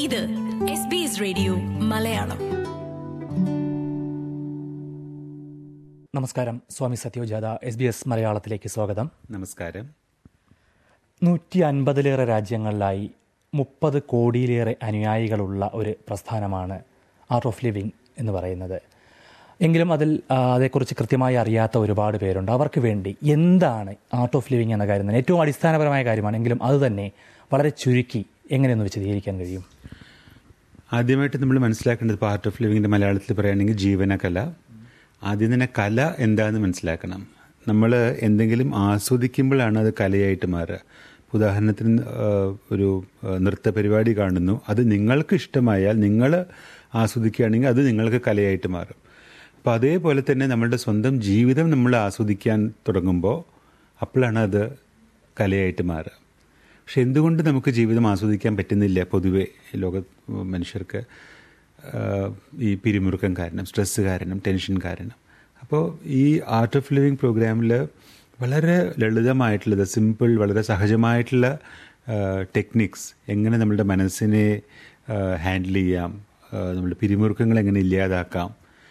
ഇത് S B S radio Malayalam നമസ്കാരം Swami Sathyojatha S B S മലയാളത്തിലേക്ക് സ്വാഗതം നമസ്കാരം നൂറ്റി അൻപതിലേറെ രാജ്യങ്ങളിലായി മുപ്പത് കോടിയിലേറെ അനുയായികളുള്ള ഒരു പ്രസ്ഥാനമാണ് ആർട്ട് ഓഫ് ലിവിങ് എന്ന് പറയുന്നത് എങ്കിലും അതിൽ ആ, അതേക്കുറിച്ച് കൃത്യമായി അറിയാത്ത ഒരുപാട് പേരുണ്ട് അവർക്ക് വേണ്ടി എന്താണ് ആർട്ട് ഓഫ് ലിവിങ് എന്ന കാര്യം തന്നെ ഏറ്റവും അടിസ്ഥാനപരമായ കാര്യമാണ് എങ്കിലും അത് തന്നെ വളരെ ചുരുക്കി എങ്ങനെയൊന്ന് വിശദീകരിക്കാൻ കഴിയും ആദ്യമായിട്ട് നമ്മൾ മനസ്സിലാക്കേണ്ടത് പാർട്ട് ഓഫ് ലിവിങ്ങിന്റെ മലയാളത്തിൽ പറയുകയാണെങ്കിൽ ജീവനകല ആദ്യം തന്നെ കല എന്താണെന്ന് മനസ്സിലാക്കണം നമ്മൾ എന്തെങ്കിലും ആസ്വദിക്കുമ്പോഴാണ് അത് കലയായിട്ട് മാറുക ഇപ്പൊ ഉദാഹരണത്തിന് ആ, ഒരു ആ, നൃത്ത പരിപാടി കാണുന്നു അത് നിങ്ങൾക്ക് ഇഷ്ടമായാൽ നിങ്ങൾ ആസ്വദിക്കുകയാണെങ്കിൽ അത് നിങ്ങൾക്ക് കലയായിട്ട് മാറും അപ്പം അതേപോലെ തന്നെ നമ്മളുടെ സ്വന്തം ജീവിതം നമ്മൾ ആസ്വദിക്കാൻ തുടങ്ങുമ്പോൾ അപ്പോഴാണ് അത് കലയായിട്ട് മാറുക പക്ഷെ എന്തുകൊണ്ട് നമുക്ക് ജീവിതം ആസ്വദിക്കാൻ പറ്റുന്നില്ല പൊതുവെ ലോക മനുഷ്യർക്ക് ആഹ്, ഈ പിരിമുറുക്കം കാരണം സ്ട്രെസ് കാരണം ടെൻഷൻ കാരണം അപ്പോൾ ഈ ആർട്ട് ഓഫ് ലിവിങ് പ്രോഗ്രാമിൽ വളരെ ലളിതമായിട്ടുള്ളത് സിമ്പിൾ വളരെ സഹജമായിട്ടുള്ള ടെക്നിക്സ് എങ്ങനെ നമ്മളുടെ മനസ്സിനെ ഹാൻഡിൽ ചെയ്യാം ആഹ്, നമ്മുടെ പിരിമുറുക്കങ്ങൾ എങ്ങനെ ഇല്ലാതാക്കാം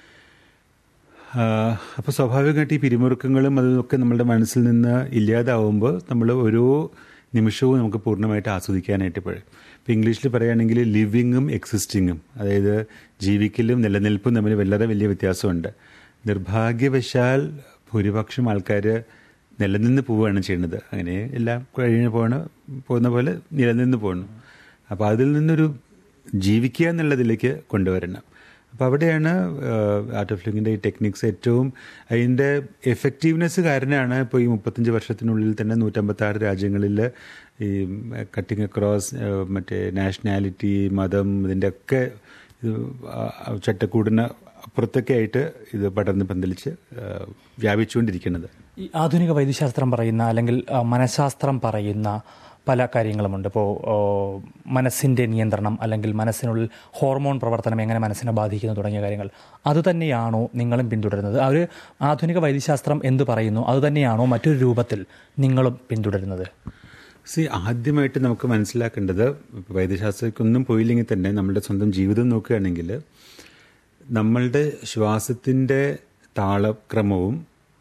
അപ്പോൾ സ്വാഭാവികമായിട്ട് ഈ പിരിമുറുക്കങ്ങളും അതൊക്കെ നമ്മളുടെ മനസ്സിൽ നിന്ന് ഇല്ലാതാവുമ്പോൾ നമ്മൾ ഓരോ നിമിഷവും നമുക്ക് പൂർണ്ണമായിട്ട് ആസ്വദിക്കാനായിട്ട് പറ്റും ഇപ്പോൾ ഇംഗ്ലീഷിൽ പറയുകയാണെങ്കിൽ ലിവിങ്ങും എക്സിസ്റ്റിങ്ങും അതായത് ജീവിക്കലും നിലനിൽപ്പും തമ്മിൽ വളരെ വലിയ വ്യത്യാസമുണ്ട് നിർഭാഗ്യവശാൽ ഭൂരിപക്ഷം ആൾക്കാർ നിലനിന്ന് പോവുകയാണ് ചെയ്യുന്നത് അങ്ങനെ എല്ലാം കഴിഞ്ഞ് പോകണ പോകുന്ന പോലെ നിലനിന്ന് പോകുന്നു അപ്പോൾ അതിൽ നിന്നൊരു ജീവിക്കുക എന്നുള്ളതിലേക്ക് കൊണ്ടുവരണം അപ്പോൾ അവിടെയാണ് ആർട്ട് ഓഫ് ലിവിങ്ങിൻ്റെ ഈ ടെക്നിക്സ് ഏറ്റവും അതിൻ്റെ എഫക്റ്റീവ്നെസ് കാരണമാണ് ഇപ്പോൾ ഈ മുപ്പത്തഞ്ച് വർഷത്തിനുള്ളിൽ തന്നെ നൂറ്റമ്പത്താറ് രാജ്യങ്ങളിൽ ഈ കട്ടിങ് അക്രോസ് മറ്റേ നാഷണാലിറ്റി മതം ഇതിൻ്റെ ഒക്കെ ഇത് ആ ചട്ടക്കൂടിന് അപ്പുറത്തൊക്കെ ആയിട്ട് ഇത് പടർന്ന് പന്തലിച്ച് ആ, വ്യാപിച്ചുകൊണ്ടിരിക്കുന്നത് ഈ ആധുനിക വൈദ്യശാസ്ത്രം പറയുന്ന അല്ലെങ്കിൽ ആ, മനഃശാസ്ത്രം പറയുന്ന പല കാര്യങ്ങളുമുണ്ട് ഇപ്പോൾ മനസ്സിൻ്റെ നിയന്ത്രണം അല്ലെങ്കിൽ മനസ്സിനുള്ളിൽ ഹോർമോൺ പ്രവർത്തനം എങ്ങനെ മനസ്സിനെ ബാധിക്കുന്നു തുടങ്ങിയ കാര്യങ്ങൾ അതുതന്നെയാണോ നിങ്ങളും പിന്തുടരുന്നത് ആ ഒരു ആധുനിക വൈദ്യശാസ്ത്രം എന്ത് പറയുന്നു അതുതന്നെയാണോ മറ്റൊരു രൂപത്തിൽ നിങ്ങളും പിന്തുടരുന്നത് സി ആദ്യമായിട്ട് നമുക്ക് മനസ്സിലാക്കേണ്ടത് വൈദ്യശാസ്ത്രക്കൊന്നും പോയില്ലെങ്കിൽ തന്നെ നമ്മുടെ സ്വന്തം ജീവിതം നോക്കുകയാണെങ്കിൽ നമ്മളുടെ ശ്വാസത്തിൻ്റെ താളക്രമവും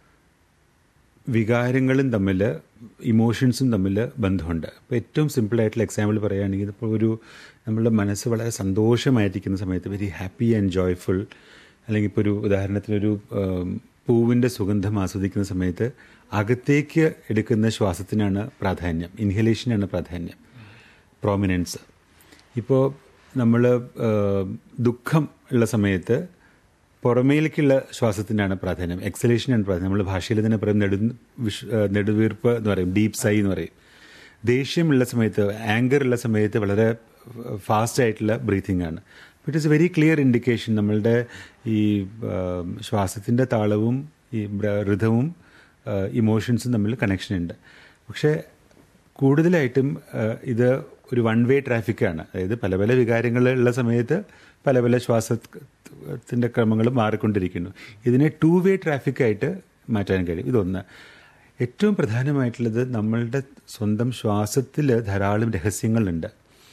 വികാരങ്ങളും തമ്മിൽ ഇമോഷൻസും തമ്മിൽ ബന്ധമുണ്ട് അപ്പോൾ ഏറ്റവും സിമ്പിളായിട്ടുള്ള എക്സാമ്പിൾ പറയുകയാണെങ്കിൽ ഇപ്പോൾ ഒരു നമ്മളുടെ മനസ്സ് വളരെ സന്തോഷമായിരിക്കുന്ന സമയത്ത് വെരി ഹാപ്പി ആൻഡ് ജോയ്ഫുൾ അല്ലെങ്കിൽ ഇപ്പോൾ ഒരു ഉദാഹരണത്തിനൊരു ആം, പൂവിൻ്റെ സുഗന്ധം ആസ്വദിക്കുന്ന സമയത്ത് അകത്തേക്ക് എടുക്കുന്ന ശ്വാസത്തിനാണ് പ്രാധാന്യം ഇൻഹലേഷനാണ് പ്രാധാന്യം പ്രോമിനൻസ് ഇപ്പോൾ നമ്മൾ ദുഃഖം ഉള്ള സമയത്ത് പുറമേലേക്കുള്ള ശ്വാസത്തിനാണ് പ്രാധാന്യം എക്സലേഷനാണ് പ്രാധാന്യം നമ്മൾ ഭാഷയിൽ തന്നെ പറയും നെടു വിഷ് ആ, നെടുവീർപ്പ് എന്ന് പറയും ഡീപ് സൈ എന്ന് പറയും ദേഷ്യമുള്ള സമയത്ത് ആങ്കർ ഉള്ള സമയത്ത് വളരെ ഫാസ്റ്റ് ആയിട്ടുള്ള ബ്രീത്തിങ് ആണ് it is a very clear indication നമ്മളുടെ ഈ ശ്വാസത്തിൻ്റെ താളവും ഈ ബ്ര- ഋതവും ഇമോഷൻസും തമ്മിൽ കണക്ഷൻ ഉണ്ട് പക്ഷേ കൂടുതലായിട്ടും ആ, ഇത് ഒരു വൺ വേ ട്രാഫിക്കാണ് അതായത് പല പല വികാരങ്ങൾ ഉള്ള സമയത്ത് പല പല ശ്വാസത്തിൻ്റെ ക്രമങ്ങൾ മാറിക്കൊണ്ടിരിക്കുന്നു ഇതിനെ ടു വേ ട്രാഫിക്കായിട്ട് മാറ്റാൻ കഴിയും ഇതൊന്ന് ഏറ്റവും പ്രധാനമായിട്ടുള്ളത് നമ്മളുടെ സ്വന്തം ശ്വാസത്തിൽ ധാരാളം രഹസ്യങ്ങളുണ്ട്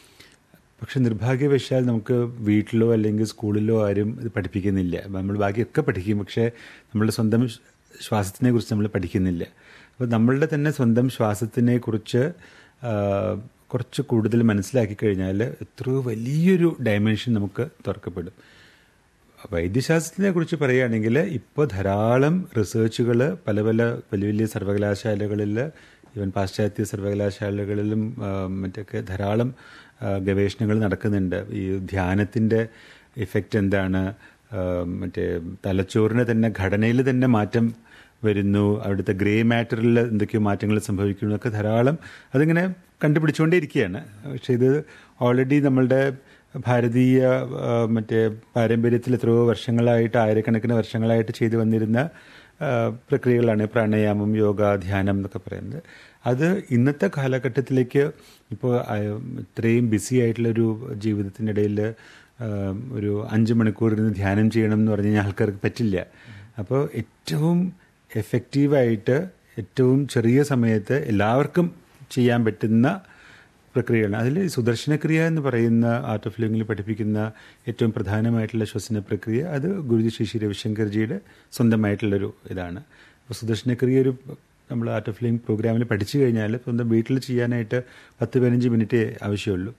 പക്ഷെ നിർഭാഗ്യവശാൽ നമുക്ക് വീട്ടിലോ അല്ലെങ്കിൽ സ്കൂളിലോ ആരും ഇത് പഠിപ്പിക്കുന്നില്ല നമ്മൾ ബാക്കിയൊക്കെ പഠിക്കും പക്ഷേ നമ്മളുടെ സ്വന്തം ശ്വ- ശ്വാസത്തിനെ കുറിച്ച് നമ്മൾ പഠിക്കുന്നില്ല അപ്പോൾ നമ്മളുടെ തന്നെ സ്വന്തം ശ്വാസത്തിനെ കുറിച്ച് ആ, കുറച്ച് കൂടുതൽ മനസ്സിലാക്കി കഴിഞ്ഞാൽ എത്രയോ വലിയൊരു ഡയമെൻഷൻ നമുക്ക് തുറക്കപ്പെടും വൈദ്യശാസ്ത്രത്തിനെ കുറിച്ച് പറയുകയാണെങ്കിൽ ഇപ്പോൾ ധാരാളം റിസർച്ചുകൾ പല പല വലിയ വലിയ സർവകലാശാലകളിൽ ഈവൻ പാശ്ചാത്യ സർവകലാശാലകളിലും ആ, മറ്റൊക്കെ ധാരാളം ഗവേഷണങ്ങൾ നടക്കുന്നുണ്ട് ഈ ധ്യാനത്തിൻ്റെ ഇഫക്റ്റ് എന്താണ് ആ, മറ്റേ തലച്ചോറിന് തന്നെ ഘടനയിൽ തന്നെ മാറ്റം വരുന്നു അവിടുത്തെ ഗ്രേ മാറ്ററിൽ എന്തൊക്കെയോ മാറ്റങ്ങൾ സംഭവിക്കുന്നു ഒക്കെ ധാരാളം അതിങ്ങനെ കണ്ടുപിടിച്ചുകൊണ്ടേയിരിക്കുകയാണ് പക്ഷേ ഇത് ഓൾറെഡി നമ്മളുടെ ഭാരതീയ ആ, മറ്റേ പാരമ്പര്യത്തിൽ എത്രയോ വർഷങ്ങളായിട്ട് ആയിരക്കണക്കിന് വർഷങ്ങളായിട്ട് ചെയ്തു വന്നിരുന്ന ആ, പ്രക്രിയകളാണ് പ്രാണായാമം യോഗ ധ്യാനം എന്നൊക്കെ പറയുന്നത് അത് ഇന്നത്തെ കാലഘട്ടത്തിലേക്ക് ഇപ്പോൾ ആ, ഇത്രയും ബിസി ആയിട്ടുള്ളൊരു ജീവിതത്തിനിടയിൽ ആ, ഒരു അഞ്ച് മണിക്കൂർ ഇരുന്ന് ധ്യാനം ചെയ്യണം എന്ന് പറഞ്ഞു കഴിഞ്ഞാൽ ആൾക്കാർക്ക് പറ്റില്ല അപ്പോൾ ഏറ്റവും എഫക്റ്റീവായിട്ട് ഏറ്റവും ചെറിയ സമയത്ത് എല്ലാവർക്കും ചെയ്യാൻ പറ്റുന്ന പ്രക്രിയകളാണ് അതിൽ സുദർശനക്രിയ എന്ന് പറയുന്ന ആർട്ട് ഓഫ് ലിവിങ്ങിൽ പഠിപ്പിക്കുന്ന ഏറ്റവും പ്രധാനമായിട്ടുള്ള ശ്വസന പ്രക്രിയ അത് ഗുരുജി ശ്രീ ശ്രീ രവിശങ്കർജിയുടെ സ്വന്തമായിട്ടുള്ളൊരു ഇതാണ് അപ്പോൾ സുദർശനക്രിയ ഒരു നമ്മൾ ആർട്ട് ഓഫ് ലിവിങ് പ്രോഗ്രാമിൽ പഠിച്ചു കഴിഞ്ഞാൽ സ്വന്തം വീട്ടിൽ ചെയ്യാനായിട്ട് പത്ത് പതിനഞ്ച് മിനിറ്റേ ആവശ്യമുള്ളൂ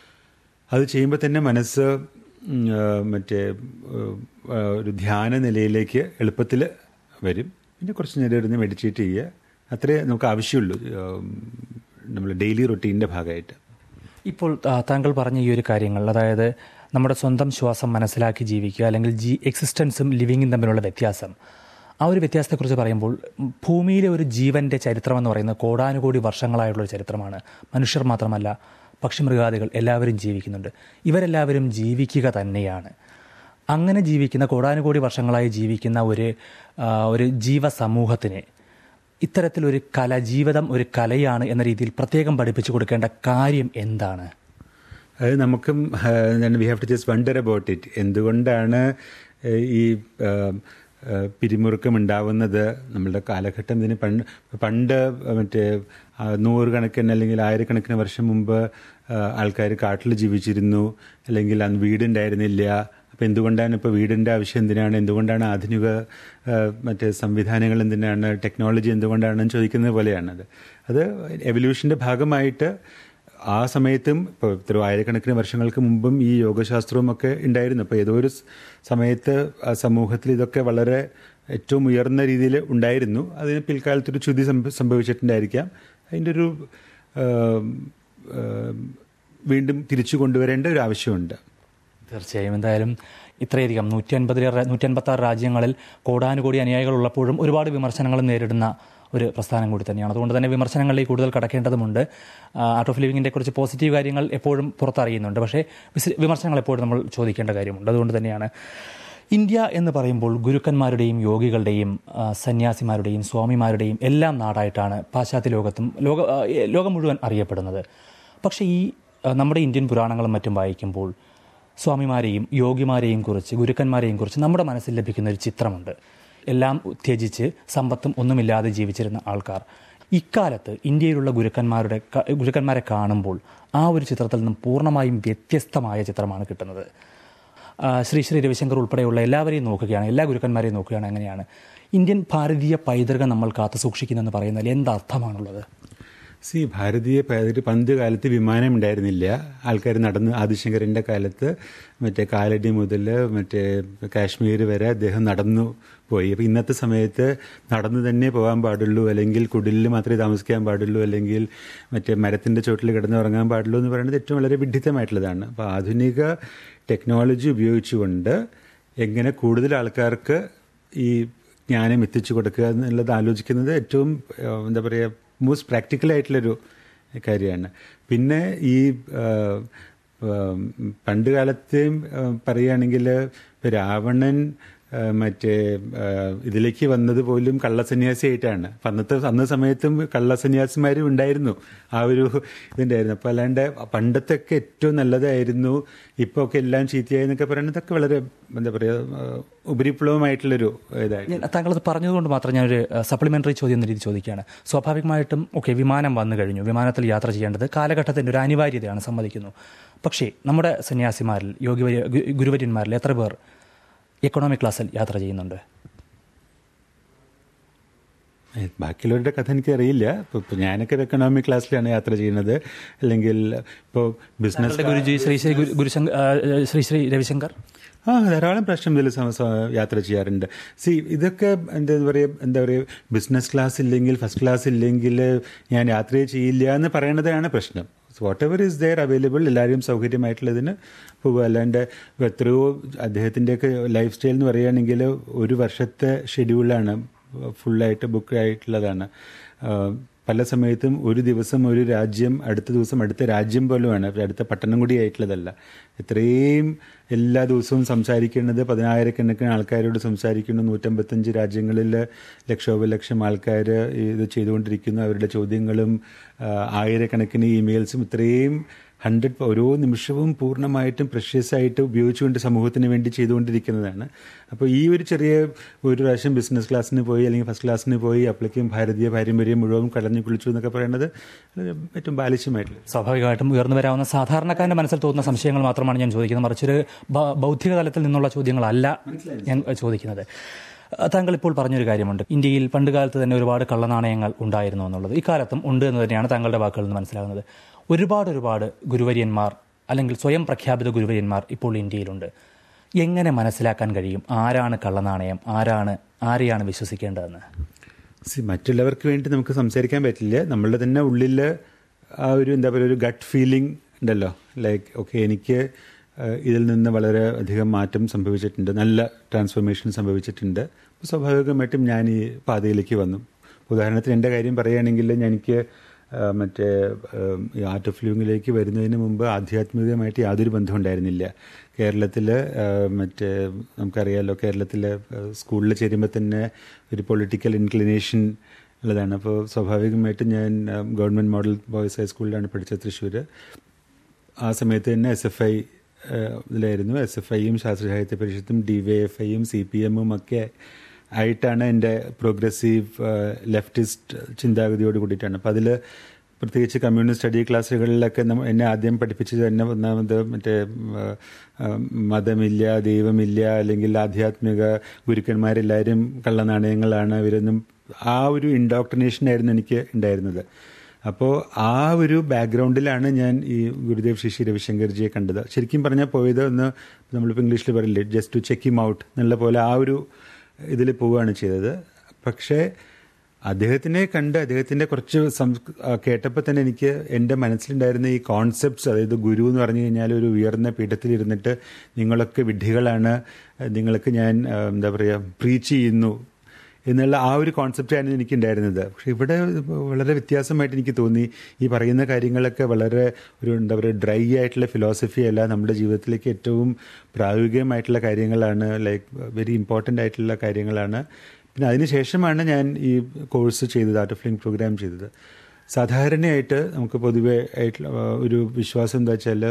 അത് ചെയ്യുമ്പോൾ തന്നെ മനസ്സ് ഉം, ആ, മറ്റേ ആ, ഒരു ധ്യാന നിലയിലേക്ക് എളുപ്പത്തിൽ വരും പിന്നെ കുറച്ച് നേരം ഇരുന്ന് മെഡിറ്റേറ്റ് ചെയ്യുക അത്രേ നമുക്ക് ആവശ്യമുള്ളൂ നമ്മൾ ഡെയിലി റൊട്ടീൻ്റെ ഭാഗമായിട്ട് ഇപ്പോൾ ആ, താങ്കൾ പറഞ്ഞ ഈ ഒരു കാര്യങ്ങൾ അതായത് നമ്മുടെ സ്വന്തം ശ്വാസം മനസ്സിലാക്കി ജീവിക്കുക അല്ലെങ്കിൽ ജി എക്സിസ്റ്റൻസും ലിവിങ്ങും തമ്മിലുള്ള വ്യത്യാസം ആ ഒരു വ്യത്യാസത്തെക്കുറിച്ച് പറയുമ്പോൾ ഉം, ഭൂമിയിലെ ഒരു ജീവന്റെ ചരിത്രം എന്ന് പറയുന്നത് കോടാനുകോടി വർഷങ്ങളായുള്ള ഒരു ചരിത്രമാണ് മനുഷ്യർ മാത്രമല്ല പക്ഷിമൃഗാദികൾ എല്ലാവരും ജീവിക്കുന്നുണ്ട് ഇവരെല്ലാവരും ജീവിക്കുക തന്നെയാണ് അങ്ങനെ ജീവിക്കുന്ന കോടാനുകോടി വർഷങ്ങളായി ജീവിക്കുന്ന ഒരു ആ, ഒരു ജീവസമൂഹത്തിന് ഇത്തരത്തിലൊരു കല ജീവിതം ഒരു കലയാണ് എന്ന രീതിയിൽ പ്രത്യേകം പഠിപ്പിച്ചു കൊടുക്കേണ്ട കാര്യം എന്താണ് അത് നമുക്കും we have to just wonder about it എന്തുകൊണ്ടാണ് ഏഹ്, ഈ ആഹ്, ആഹ്, പിരിമുറുക്കം ഉണ്ടാവുന്നത് നമ്മളുടെ കാലഘട്ടം ഇതിന് പണ്ട് പണ്ട് മറ്റേ ആ, നൂറുകണക്കിന് അല്ലെങ്കിൽ ആയിരക്കണക്കിന് വർഷം മുമ്പ് ആൾക്കാർ കാട്ടിൽ ജീവിച്ചിരുന്നു അല്ലെങ്കിൽ അന്ന് വീടുണ്ടായിരുന്നില്ല അപ്പം എന്തുകൊണ്ടാണ് ഇപ്പോൾ വീടിൻ്റെ ആവശ്യം എന്തിനാണ് എന്തുകൊണ്ടാണ് ആധുനിക ആ, മറ്റ് സംവിധാനങ്ങൾ എന്തിനാണ് ടെക്നോളജി എന്തുകൊണ്ടാണെന്ന് ചോദിക്കുന്നത് പോലെയാണത് അത് എവല്യൂഷൻ്റെ ഭാഗമായിട്ട് ആ സമയത്തും ഇപ്പോൾ ഇത്ര ആയിരക്കണക്കിന് വർഷങ്ങൾക്ക് മുമ്പും ഈ യോഗശാസ്ത്രവും ഒക്കെ ഉണ്ടായിരുന്നു അപ്പോൾ ഏതോ ഒരു സ് സമയത്ത് ആ സമൂഹത്തിൽ ഇതൊക്കെ വളരെ ഏറ്റവും ഉയർന്ന രീതിയിൽ ഉണ്ടായിരുന്നു അതിന് പിൽക്കാലത്തൊരു ചുതി സംഭ- സംഭവിച്ചിട്ടുണ്ടായിരിക്കാം അതിൻ്റെ ഒരു ആ, ആ, വീണ്ടും തിരിച്ചു കൊണ്ടുവരേണ്ട ഒരു ആവശ്യമുണ്ട് തീർച്ചയായും എന്തായാലും ഇത്രയധികം നൂറ്റി അൻപതിലേറെ നൂറ്റി അൻപത്തി ആറ് രാജ്യങ്ങളിൽ കോടാനുകോടി അനുയായികൾ ഉള്ളപ്പോഴും ഒരുപാട് വിമർശനങ്ങൾ നേരിടുന്ന ഒരു പ്രസ്ഥാനം കൂടി തന്നെയാണ് അതുകൊണ്ട് തന്നെ വിമർശനങ്ങളിലേക്ക് കൂടുതൽ കടക്കേണ്ടതുമുണ്ട് ആ, ആർട്ട് ഓഫ് ലിവിങ്ങിൻ്റെ കുറിച്ച് പോസിറ്റീവ് കാര്യങ്ങൾ എപ്പോഴും പുറത്തറിയുന്നുണ്ട് പക്ഷേ വിസ്- വിമർശനങ്ങൾ എപ്പോഴും നമ്മൾ ചോദിക്കേണ്ട കാര്യമുണ്ട് അതുകൊണ്ട് തന്നെയാണ് ഇന്ത്യ എന്ന് പറയുമ്പോൾ ഗുരുക്കന്മാരുടെയും യോഗികളുടെയും ആ, സന്യാസിമാരുടെയും സ്വാമിമാരുടെയും എല്ലാം നാടായിട്ടാണ് പാശ്ചാത്യ ലോകത്തും ലോക ആ, ലോകം മുഴുവൻ അറിയപ്പെടുന്നത് പക്ഷേ ഈ ആ, നമ്മുടെ ഇന്ത്യൻ പുരാണങ്ങളും മറ്റും വായിക്കുമ്പോൾ സ്വാമിമാരെയും യോഗിമാരെയും കുറിച്ച് ഗുരുക്കന്മാരെയും കുറിച്ച് നമ്മുടെ മനസ്സിൽ ലഭിക്കുന്ന ഒരു ചിത്രമുണ്ട് എല്ലാം ത്യജിച്ച് സമ്പത്തും ഒന്നുമില്ലാതെ ജീവിച്ചിരുന്ന ആൾക്കാർ ഇക്കാലത്ത് ഇന്ത്യയിലുള്ള ഗുരുക്കന്മാരുടെ ക- ഗുരുക്കന്മാരെ കാണുമ്പോൾ ആ ഒരു ചിത്രത്തിൽ നിന്നും പൂർണ്ണമായും വ്യത്യസ്തമായ ചിത്രമാണ് കിട്ടുന്നത് ആ, ശ്രീ ശ്രീ രവിശങ്കർ ഉൾപ്പെടെയുള്ള എല്ലാവരെയും നോക്കുകയാണ് എല്ലാ ഗുരുക്കന്മാരെയും നോക്കുകയാണ് അങ്ങനെയാണ് ഇന്ത്യൻ ഭാരതീയ പൈതൃകം നമ്മൾ കാത്തു സൂക്ഷിക്കുന്നെന്ന് പറയുന്നതിൽ എന്തർത്ഥമാണുള്ളത് സി ഭാരതീയ പൈതൃക പണ്ട് കാലത്ത് വിമാനം ഉണ്ടായിരുന്നില്ല ആൾക്കാർ നടന്ന് ആദിശങ്കരൻ്റെ കാലത്ത് മറ്റേ കാലടി മുതൽ മറ്റേ കാശ്മീർ വരെ അദ്ദേഹം നടന്നു പോയി അപ്പോൾ ഇന്നത്തെ സമയത്ത് നടന്നു തന്നെ പോകാൻ പാടുള്ളൂ അല്ലെങ്കിൽ കുടിലിൽ മാത്രമേ താമസിക്കാൻ പാടുള്ളൂ അല്ലെങ്കിൽ മറ്റേ മരത്തിൻ്റെ ചോട്ടിൽ കിടന്നുറങ്ങാൻ പാടുള്ളൂ എന്ന് പറയുന്നത് ഏറ്റവും വളരെ വിഡ്ഢിത്തമായിട്ടുള്ളതാണ് അപ്പോൾ ആധുനിക ടെക്നോളജി ഉപയോഗിച്ചുകൊണ്ട് എങ്ങനെ കൂടുതൽ ആൾക്കാർക്ക് ഈ ജ്ഞാനം എത്തിച്ചു കൊടുക്കുക എന്നുള്ളത് ആലോചിക്കുന്നത് ഏറ്റവും ഏഹ്, എന്താ പറയുക മോസ്റ്റ് പ്രാക്ടിക്കൽ ആയിട്ടുള്ളൊരു കാര്യമാണ് പിന്നെ ഈ ഏഹ്, ഏഹ്, പണ്ട് കാലത്തെയും ഏഹ്, പറയുകയാണെങ്കിൽ ഇപ്പം രാവണൻ ഏഹ്, മറ്റേ ഏഹ്, ഇതിലേക്ക് വന്നത് പോലും കള്ളസന്യാസിയായിട്ടാണ് അപ്പം അന്നത്തെ അന്ന സമയത്തും കള്ളസന്യാസിമാരും ഉണ്ടായിരുന്നു ആ ഒരു ഇതുണ്ടായിരുന്നു അപ്പം അല്ലാണ്ട് പണ്ടത്തെ ഒക്കെ ഏറ്റവും നല്ലതായിരുന്നു ഇപ്പോൾ ഒക്കെ എല്ലാം ചീത്തയായി എന്നൊക്കെ പറയുന്നതൊക്കെ വളരെ എന്താ പറയുക ഏഹ്, ഉപരിപ്ലവമായിട്ടുള്ളൊരു ഇതായിട്ട് ഞാൻ താങ്കളത് പറഞ്ഞതുകൊണ്ട് മാത്രം ഞാനൊരു സപ്ലിമെന്ററി ചോദ്യം എന്ന രീതി ചോദിക്കുകയാണ് സ്വാഭാവികമായിട്ടും ഓക്കെ വിമാനം വന്നു കഴിഞ്ഞു വിമാനത്തിൽ യാത്ര ചെയ്യേണ്ടത് കാലഘട്ടത്തിൻ്റെ ഒരു അനിവാര്യതയാണ് സമ്മതിക്കുന്നു പക്ഷേ നമ്മുടെ സന്യാസിമാരിൽ യോഗി ഗുരുവര്യന്മാരിൽ എത്ര പേർ എക്കണോമിക് ക്ലാസ്സിൽ യാത്ര ചെയ്യുന്നുണ്ട് ഏ, ബാക്കിയുള്ളവരുടെ കഥ എനിക്കറിയില്ല ഇപ്പോൾ ഇപ്പോൾ ഞാനൊക്കെ എക്കണോമിക് ക്ലാസ്സിലാണ് യാത്ര ചെയ്യുന്നത് അല്ലെങ്കിൽ ഇപ്പോൾ ബിസിനസ് താങ്കളുടെ ഗുരുജി ശ്രീ ശ്രീ ഗുരു- ഗുരുശങ്കർ ആ, ശ്രീ ശ്രീ രവിശങ്കർ ആ ധാരാളം പ്രാവശ്യം ഇതിൽ സ- സ- യാത്ര ചെയ്യാറുണ്ട് സി ഇതൊക്കെ എന്താ പറയുക എന്താ പറയുക ബിസിനസ് ക്ലാസ് ഇല്ലെങ്കിൽ ഫസ്റ്റ് ക്ലാസ് ഇല്ലെങ്കിൽ ഞാൻ യാത്രയെ ചെയ്യില്ല എന്ന് പറയണതാണ് പ്രശ്നം whatever is there available എല്ലാവരും സൗകര്യമായിട്ടുള്ളതിന് പോകുക അല്ലാണ്ട് ഇപ്പൊ എത്രയോ അദ്ദേഹത്തിൻ്റെയൊക്കെ ലൈഫ് സ്റ്റൈൽ എന്ന് പറയുകയാണെങ്കിൽ ഒരു വർഷത്തെ ഷെഡ്യൂളാണ് ഫുള്ളായിട്ട് ബുക്ക് ആയിട്ടുള്ളതാണ് ആ, പല സമയത്തും ഒരു ദിവസം ഒരു രാജ്യം അടുത്ത ദിവസം അടുത്ത രാജ്യം പോലുമാണ് അടുത്ത പട്ടണം കൂടി ആയിട്ടുള്ളതല്ല ഇത്രയും എല്ലാ ദിവസവും സംസാരിക്കുന്നത് പതിനായിരക്കണക്കിന് ആൾക്കാരോട് സംസാരിക്കുന്നു നൂറ്റമ്പത്തഞ്ച് രാജ്യങ്ങളിൽ ലക്ഷോപലക്ഷം ആൾക്കാർ ഇത് ചെയ്തുകൊണ്ടിരിക്കുന്നു അവരുടെ ചോദ്യങ്ങളും ആ, ആയിരക്കണക്കിന് ഇമെയിൽസും ഇത്രയും ഹൺഡ്രഡ് ഓരോ നിമിഷവും പൂർണ്ണമായിട്ടും പ്രഷ്യസ് ആയിട്ട് ഉപയോഗിച്ചുകൊണ്ട് സമൂഹത്തിന് വേണ്ടി ചെയ്തുകൊണ്ടിരിക്കുന്നതാണ് അപ്പോൾ ഈ ഒരു ചെറിയ ഒരു പ്രാവശ്യം ബിസിനസ് ക്ലാസ്സിന് പോയി അല്ലെങ്കിൽ ഫസ്റ്റ് ക്ലാസ്സിന് പോയി അപ്പോഴേക്കും ഭാരതീയ പാരമ്പര്യം മുഴുവൻ കടഞ്ഞു കുളിച്ചു എന്നൊക്കെ പറയുന്നത് ഏറ്റവും ബാലിശ്യമായിട്ടുള്ള സ്വാഭാവികമായിട്ടും ഉയർന്നു വരാവുന്ന സാധാരണക്കാരന്റെ മനസ്സിൽ തോന്നുന്ന സംശയങ്ങൾ മാത്രമാണ് ഞാൻ ചോദിക്കുന്നത് മറിച്ചൊരു ബ- ബൗദ്ധിക തലത്തിൽ നിന്നുള്ള ചോദ്യങ്ങളല്ല ഞാൻ ചോദിക്കുന്നത് താങ്കൾ ഇപ്പോൾ പറഞ്ഞൊരു കാര്യമുണ്ട് ഇന്ത്യയിൽ പണ്ടുകാലത്ത് തന്നെ ഒരുപാട് കള്ളനാണയങ്ങൾ ഉണ്ടായിരുന്നു എന്നുള്ളത് ഇക്കാലത്തും ഉണ്ട് എന്ന് തന്നെയാണ് താങ്കളുടെ വാക്കുകളിൽ നിന്ന് മനസ്സിലാകുന്നത് ഒരുപാട് ഒരുപാട് ഗുരുവര്യന്മാർ അല്ലെങ്കിൽ സ്വയം പ്രഖ്യാപിത ഗുരുവര്യന്മാർ ഇപ്പോൾ ഇന്ത്യയിലുണ്ട് എങ്ങനെ മനസ്സിലാക്കാൻ കഴിയും ആരാണ് കള്ളനാണയം ആരാണ് ആരെയാണ് വിശ്വസിക്കേണ്ടതെന്ന് സി മറ്റുള്ളവർക്ക് വേണ്ടി നമുക്ക് സംസാരിക്കാൻ പറ്റില്ല നമ്മളുടെ തന്നെ ഉള്ളിൽ ആ ഒരു എന്താ പറയുക ഒരു ഗട്ട് ഫീലിംഗ് ഉണ്ടല്ലോ ലൈക്ക് ഓക്കെ എനിക്ക് ആ, ഇതിൽ നിന്ന് വളരെ അധികം മാറ്റം സംഭവിച്ചിട്ടുണ്ട് നല്ല ട്രാൻസ്ഫോർമേഷൻ സംഭവിച്ചിട്ടുണ്ട് അപ്പോൾ സ്വാഭാവികമായിട്ടും ഞാൻ ഈ പാതയിലേക്ക് വന്നു ഉദാഹരണത്തിന് എൻ്റെ കാര്യം പറയുകയാണെങ്കിൽ ഞാൻ എനിക്ക് ആ, മറ്റേ ഈ ആർട്ട് ഓഫ് ലിവിങ്ങിലേക്ക് വരുന്നതിന് മുമ്പ് ആധ്യാത്മികമായിട്ട് യാതൊരു ബന്ധവും ഉണ്ടായിരുന്നില്ല കേരളത്തിൽ മറ്റേ നമുക്കറിയാമല്ലോ കേരളത്തിൽ സ്കൂളിൽ ചേരുമ്പോൾ തന്നെ ഒരു പൊളിറ്റിക്കൽ ഇൻക്ലിനേഷൻ ഉള്ളതാണ് അപ്പോൾ സ്വാഭാവികമായിട്ടും ഞാൻ ഗവൺമെൻറ് മോഡൽ ബോയ്സ് ഹൈസ്കൂളിലാണ് പഠിച്ചത് തൃശ്ശൂർ ആ സമയത്ത് തന്നെ എസ് എഫ് ഐ ഇതിലായിരുന്നു എസ് എഫ് ഐയും ശാസ്ത്ര സാഹിത്യ പരിഷത്തും ഡി വൈ എഫ് ഐയും സി പി എമ്മും ഒക്കെ ആയിട്ടാണ് എൻ്റെ പ്രോഗ്രസീവ് ലെഫ്റ്റിസ്റ്റ് ചിന്താഗതിയോട് കൂടിയിട്ടാണ് അപ്പോൾ അതിൽ പ്രത്യേകിച്ച് കമ്മ്യൂണിസ്റ്റ് സ്റ്റഡി ക്ലാസ്സുകളിലൊക്കെ നമ്മ എന്നെ ആദ്യം പഠിപ്പിച്ചത് തന്നെ ഒന്നാമത് മറ്റേ ആ, ആ, മതമില്ല ദൈവമില്ല അല്ലെങ്കിൽ ആധ്യാത്മിക ഗുരുക്കന്മാരെല്ലാവരും കള്ളനാണയങ്ങളാണ് ഇവരൊന്നും ആ ഒരു ഇൻഡോക്ട്രിനേഷനായിരുന്നു എനിക്ക് ഉണ്ടായിരുന്നത് അപ്പോൾ ആ ഒരു ബാക്ക്ഗ്രൗണ്ടിലാണ് ഞാൻ ഈ ഗുരുദേവ് ശിശി രവിശങ്കർജിയെ കണ്ടത് ശരിക്കും പറഞ്ഞാൽ പോയത് ഒന്ന് നമ്മളിപ്പോൾ ഇംഗ്ലീഷിൽ പറയില്ലേ just to check him out എന്നുള്ള പോലെ ആ ഒരു ഇതിൽ പോവുകയാണ് ചെയ്തത് പക്ഷേ അദ്ദേഹത്തിനെ കണ്ട് അദ്ദേഹത്തിൻ്റെ കുറച്ച് സം- ആ, കേട്ടപ്പോൾ തന്നെ എനിക്ക് എൻ്റെ മനസ്സിലുണ്ടായിരുന്ന ഈ കോൺസെപ്റ്റ്സ് അതായത് ഗുരു എന്ന് പറഞ്ഞു കഴിഞ്ഞാൽ ഒരു ഉയർന്ന പീഠത്തിലിരുന്നിട്ട് നിങ്ങളൊക്കെ വിഡ്ഢികളാണ് നിങ്ങൾക്ക് ഞാൻ ആ, എന്താ പറയുക പ്രീച്ച് ചെയ്യുന്നു എന്നുള്ള ആ ഒരു കോൺസെപ്റ്റാണ് എനിക്ക് ഉണ്ടായിരുന്നത് പക്ഷെ ഇവിടെ വളരെ വ്യത്യാസമായിട്ട് എനിക്ക് തോന്നി ഈ പറയുന്ന കാര്യങ്ങളൊക്കെ വളരെ ഒരു എന്താ പറയുക ഡ്രൈ ആയിട്ടുള്ള ഫിലോസഫി അല്ല നമ്മുടെ ജീവിതത്തിലേക്ക് ഏറ്റവും പ്രായോഗികമായിട്ടുള്ള കാര്യങ്ങളാണ് ലൈക്ക് വെരി ഇമ്പോർട്ടൻ്റ് ആയിട്ടുള്ള കാര്യങ്ങളാണ് പിന്നെ അതിനുശേഷമാണ് ഞാൻ ഈ കോഴ്സ് ചെയ്തത് ആർട്ട് ഓഫ് ലിങ്ക് പ്രോഗ്രാം ചെയ്തത് സാധാരണയായിട്ട് നമുക്ക് പൊതുവെ ആയിട്ടുള്ള ആ, ഒരു വിശ്വാസം എന്താ വെച്ചാൽ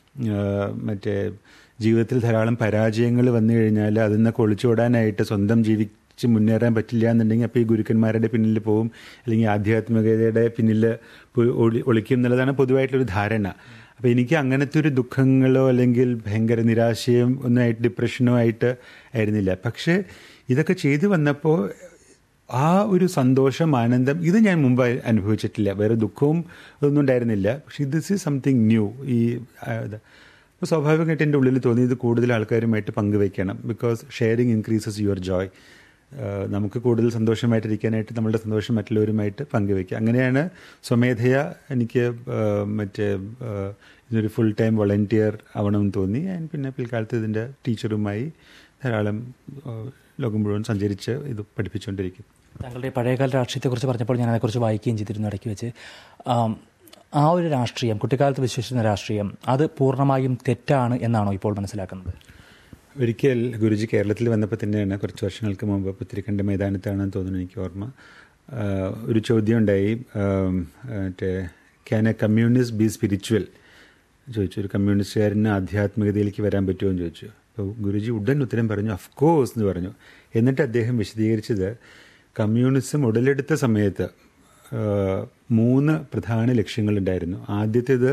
മറ്റേ ജീവിതത്തിൽ ധാരാളം പരാജയങ്ങൾ വന്നു കഴിഞ്ഞാൽ അതിൽ നിന്നൊക്കെ ഒളിച്ചോടാനായിട്ട് സ്വന്തം ജീവിച്ച് മുന്നേറാൻ പറ്റില്ല എന്നുണ്ടെങ്കിൽ അപ്പോൾ ഈ ഗുരുക്കന്മാരുടെ പിന്നിൽ പോവും അല്ലെങ്കിൽ ആധ്യാത്മികതയുടെ പിന്നിൽ പോയി ഒളി ഒളിക്കും എന്നുള്ളതാണ് പൊതുവായിട്ടുള്ളൊരു ധാരണ അപ്പോൾ എനിക്ക് അങ്ങനത്തെ ഒരു ദുഃഖങ്ങളോ അല്ലെങ്കിൽ ഭയങ്കര നിരാശയും ഒന്നുമായിട്ട് ഡിപ്രഷനോ ആയിട്ട് ആയിരുന്നില്ല പക്ഷേ ഇതൊക്കെ ചെയ്തു വന്നപ്പോൾ ആ ഒരു സന്തോഷം ആനന്ദം ഇത് ഞാൻ മുമ്പ് അനുഭവിച്ചിട്ടില്ല വേറെ ദുഃഖവും ഒന്നും ഉണ്ടായിരുന്നില്ല പക്ഷേ ദിസ് ഈസ് സംതിങ് ന്യൂ ഈ ആ, ഇത് അപ്പോൾ സ്വാഭാവികമായിട്ട് എൻ്റെ ഉള്ളിൽ തോന്നി ഇത് കൂടുതൽ ആൾക്കാരുമായിട്ട് പങ്കുവയ്ക്കണം because sharing increases your joy നമുക്ക് കൂടുതൽ സന്തോഷമായിട്ടിരിക്കാനായിട്ട് നമ്മളുടെ സന്തോഷം മറ്റുള്ളവരുമായിട്ട് പങ്കുവയ്ക്കുക അങ്ങനെയാണ് സ്വമേധയ എനിക്ക് ആ, മറ്റേ ആ, ഇതൊരു ഫുൾ ടൈം വോളണ്ടിയർ ആവണമെന്ന് തോന്നി ഞാൻ പിന്നെ പിൽക്കാലത്ത് ഇതിൻ്റെ ടീച്ചറുമായി ധാരാളം ആ, ലോകം മുഴുവൻ സഞ്ചരിച്ച് ഇത് പഠിപ്പിച്ചുകൊണ്ടിരിക്കും താങ്കളുടെ പഴയകാല രാഷ്ട്രീയത്തെക്കുറിച്ച് പറഞ്ഞപ്പോൾ ഞാൻ അതേക്കുറിച്ച് വായിക്കുകയും ചെയ്തിരുന്നു ഇടയ്ക്ക് വെച്ച് ആം, ആ ഒരു രാഷ്ട്രീയം കുട്ടിക്കാലത്ത് വിശ്വസിക്കുന്ന രാഷ്ട്രീയം അത് പൂർണ്ണമായും തെറ്റാണ് എന്നാണോ ഇപ്പോൾ മനസ്സിലാക്കുന്നത് ഒരിക്കൽ ഗുരുജി കേരളത്തിൽ വന്നപ്പോൾ തന്നെയാണ് കുറച്ച് വർഷങ്ങൾക്ക് മുമ്പ് പുത്തിരിക്കണ്ട മൈതാനത്താണെന്ന് തോന്നുന്നു എനിക്ക് ഓർമ്മ ആ, ഒരു ചോദ്യം ഉണ്ടായി ആം, മറ്റേ can a communist be spiritual ചോദിച്ചു ഒരു കമ്മ്യൂണിസ്റ്റുകാരന് ആധ്യാത്മികതയിലേക്ക് വരാൻ പറ്റുമോ എന്ന് ചോദിച്ചു അപ്പോൾ ഗുരുജി ഉടൻ ഉത്തരം പറഞ്ഞു അഫ് കോഴ്സ് എന്ന് പറഞ്ഞു എന്നിട്ട് അദ്ദേഹം വിശദീകരിച്ചത് കമ്മ്യൂണിസം ഉടലെടുത്ത സമയത്ത് ആ, മൂന്ന് പ്രധാന ലക്ഷ്യങ്ങളുണ്ടായിരുന്നു ആദ്യത്തേത്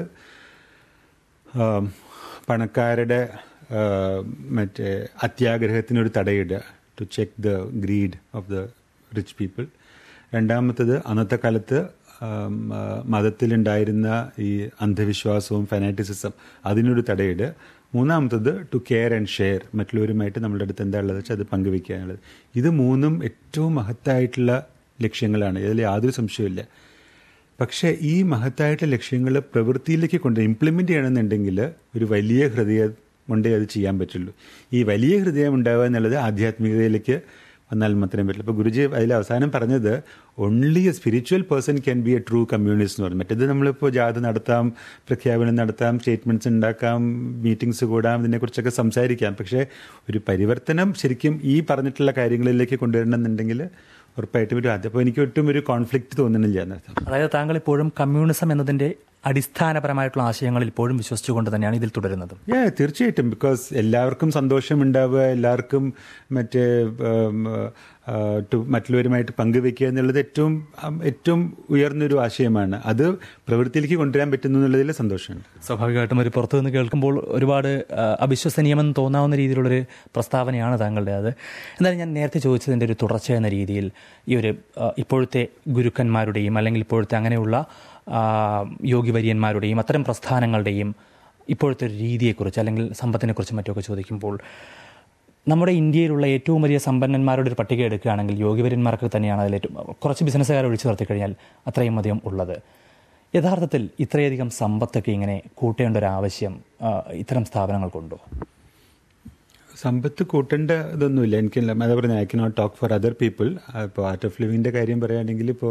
ആം, പണക്കാരുടെ ആ, മറ്റേ അത്യാഗ്രഹത്തിനൊരു തടയിടുക to check the greed of the rich people രണ്ടാമത്തത് അന്നത്തെ കാലത്ത് ആം, ആ, മതത്തിലുണ്ടായിരുന്ന ഈ അന്ധവിശ്വാസവും ഫെനാറ്റിസിസം അതിനൊരു തടയിടുക മൂന്നാമത്തത് ടു കെയർ ആൻഡ് ഷെയർ മറ്റുള്ളവരുമായിട്ട് നമ്മളുടെ അടുത്ത് എന്താ ഉള്ളത് വെച്ചാൽ അത് പങ്കുവെക്കുക എന്നുള്ളത് ഇത് മൂന്നും ഏറ്റവും മഹത്തായിട്ടുള്ള ലക്ഷ്യങ്ങളാണ് ഇതിൽ യാതൊരു സംശയമില്ല പക്ഷേ ഈ മഹത്തായിട്ടുള്ള ലക്ഷ്യങ്ങൾ പ്രവൃത്തിയിലേക്ക് കൊണ്ട് ഇംപ്ലിമെൻ്റ് ചെയ്യണമെന്നുണ്ടെങ്കിൽ ഒരു വലിയ ഹൃദയം കൊണ്ടേ അത് ചെയ്യാൻ പറ്റുള്ളൂ ഈ വലിയ ഹൃദയം ഉണ്ടാവുക എന്നുള്ളത് ആധ്യാത്മികതയിലേക്ക് വന്നാൽ മാത്രമേ പറ്റുള്ളൂ അപ്പോൾ ഗുരുജി അതിൽ അവസാനം പറഞ്ഞത് only a spiritual person can be a true communist എന്ന് പറഞ്ഞു മറ്റേത് നമ്മളിപ്പോൾ ജാഥ നടത്താം പ്രഖ്യാപനം നടത്താം സ്റ്റേറ്റ്മെന്റ്സ് ഉണ്ടാക്കാം മീറ്റിംഗ്സ് കൂടാം ഇതിനെക്കുറിച്ചൊക്കെ സംസാരിക്കാം പക്ഷേ ഒരു പരിവർത്തനം ശരിക്കും ഈ പറഞ്ഞിട്ടുള്ള കാര്യങ്ങളിലേക്ക് കൊണ്ടുവരണമെന്നുണ്ടെങ്കിൽ ഉറപ്പായിട്ടും ഒരു അതിപ്പോൾ എനിക്ക് ഒട്ടും ഒരു കോൺഫ്ലിക്റ്റ് തോന്നുന്നില്ല എന്നർത്ഥം അതായത് താങ്കൾ ഇപ്പോഴും കമ്മ്യൂണിസം എന്നതിന്റെ അടിസ്ഥാനപരമായിട്ടുള്ള ആശയങ്ങളിൽ ഇപ്പോഴും വിശ്വസിച്ചുകൊണ്ട് തന്നെയാണ് ഇതിൽ തുടരുന്നത് യാ തീർച്ചയായിട്ടും ബിക്കോസ് എല്ലാവർക്കും സന്തോഷം ഉണ്ടാവുക എല്ലാവർക്കും മറ്റേ ഉം, ആ, ടു- മറ്റുള്ളവരുമായിട്ട് പങ്കുവെക്കുക എന്നുള്ളത് ഏറ്റവും ഉം, ഏറ്റവും ഉയർന്നൊരു ആശയമാണ് അത് പ്രവൃത്തിയിലേക്ക് കൊണ്ടുവരാൻ പറ്റുന്നു എന്നുള്ളതിൽ സന്തോഷമുണ്ട് സ്വാഭാവികമായിട്ടും ഒരു പുറത്തു നിന്ന് കേൾക്കുമ്പോൾ ഒരുപാട് ആ, അവിശ്വസനീയമെന്ന് തോന്നാവുന്ന രീതിയിലുള്ളൊരു പ്രസ്താവനയാണ് താങ്കളുടെ അത് എന്നാലും ഞാൻ നേരത്തെ ചോദിച്ചതിൻ്റെ ഒരു തുടർച്ച എന്ന രീതിയിൽ ഈ ഒരു ആ, ഇപ്പോഴത്തെ ഗുരുക്കന്മാരുടെയും അല്ലെങ്കിൽ ഇപ്പോഴത്തെ അങ്ങനെയുള്ള ആ, യോഗിവര്യന്മാരുടെയും അത്തരം പ്രസ്ഥാനങ്ങളുടെയും ഇപ്പോഴത്തെ ഒരു രീതിയെക്കുറിച്ച് അല്ലെങ്കിൽ സമ്പത്തിനെക്കുറിച്ച് മറ്റുമൊക്കെ ചോദിക്കുമ്പോൾ നമ്മുടെ ഇന്ത്യയിലുള്ള ഏറ്റവും വലിയ സമ്പന്നന്മാരുടെ ഒരു പട്ടിക എടുക്കുകയാണെങ്കിൽ യോഗിവര്യന്മാർക്ക് തന്നെയാണ് അതിൽ ഏറ്റവും കുറച്ച് ബിസിനസ്സുകാരെ ഒഴിച്ചു നിർത്തി കഴിഞ്ഞാൽ അത്രയും അധികം ഉള്ളത് യഥാർത്ഥത്തിൽ ഇത്രയധികം സമ്പത്തൊക്കെ ഇങ്ങനെ കൂട്ടേണ്ട ഒരു ആവശ്യം ആ, ഇത്തരം സ്ഥാപനങ്ങൾക്കുണ്ടോ സമ്പത്ത് കൂട്ടേണ്ട ഇതൊന്നുമില്ല എനിക്ക് അതാ പറഞ്ഞ I cannot talk for other people ഇപ്പോൾ ആർട്ട് ഓഫ് ലിവിങ്ങിൻ്റെ കാര്യം പറയുകയാണെങ്കിൽ ഇപ്പോൾ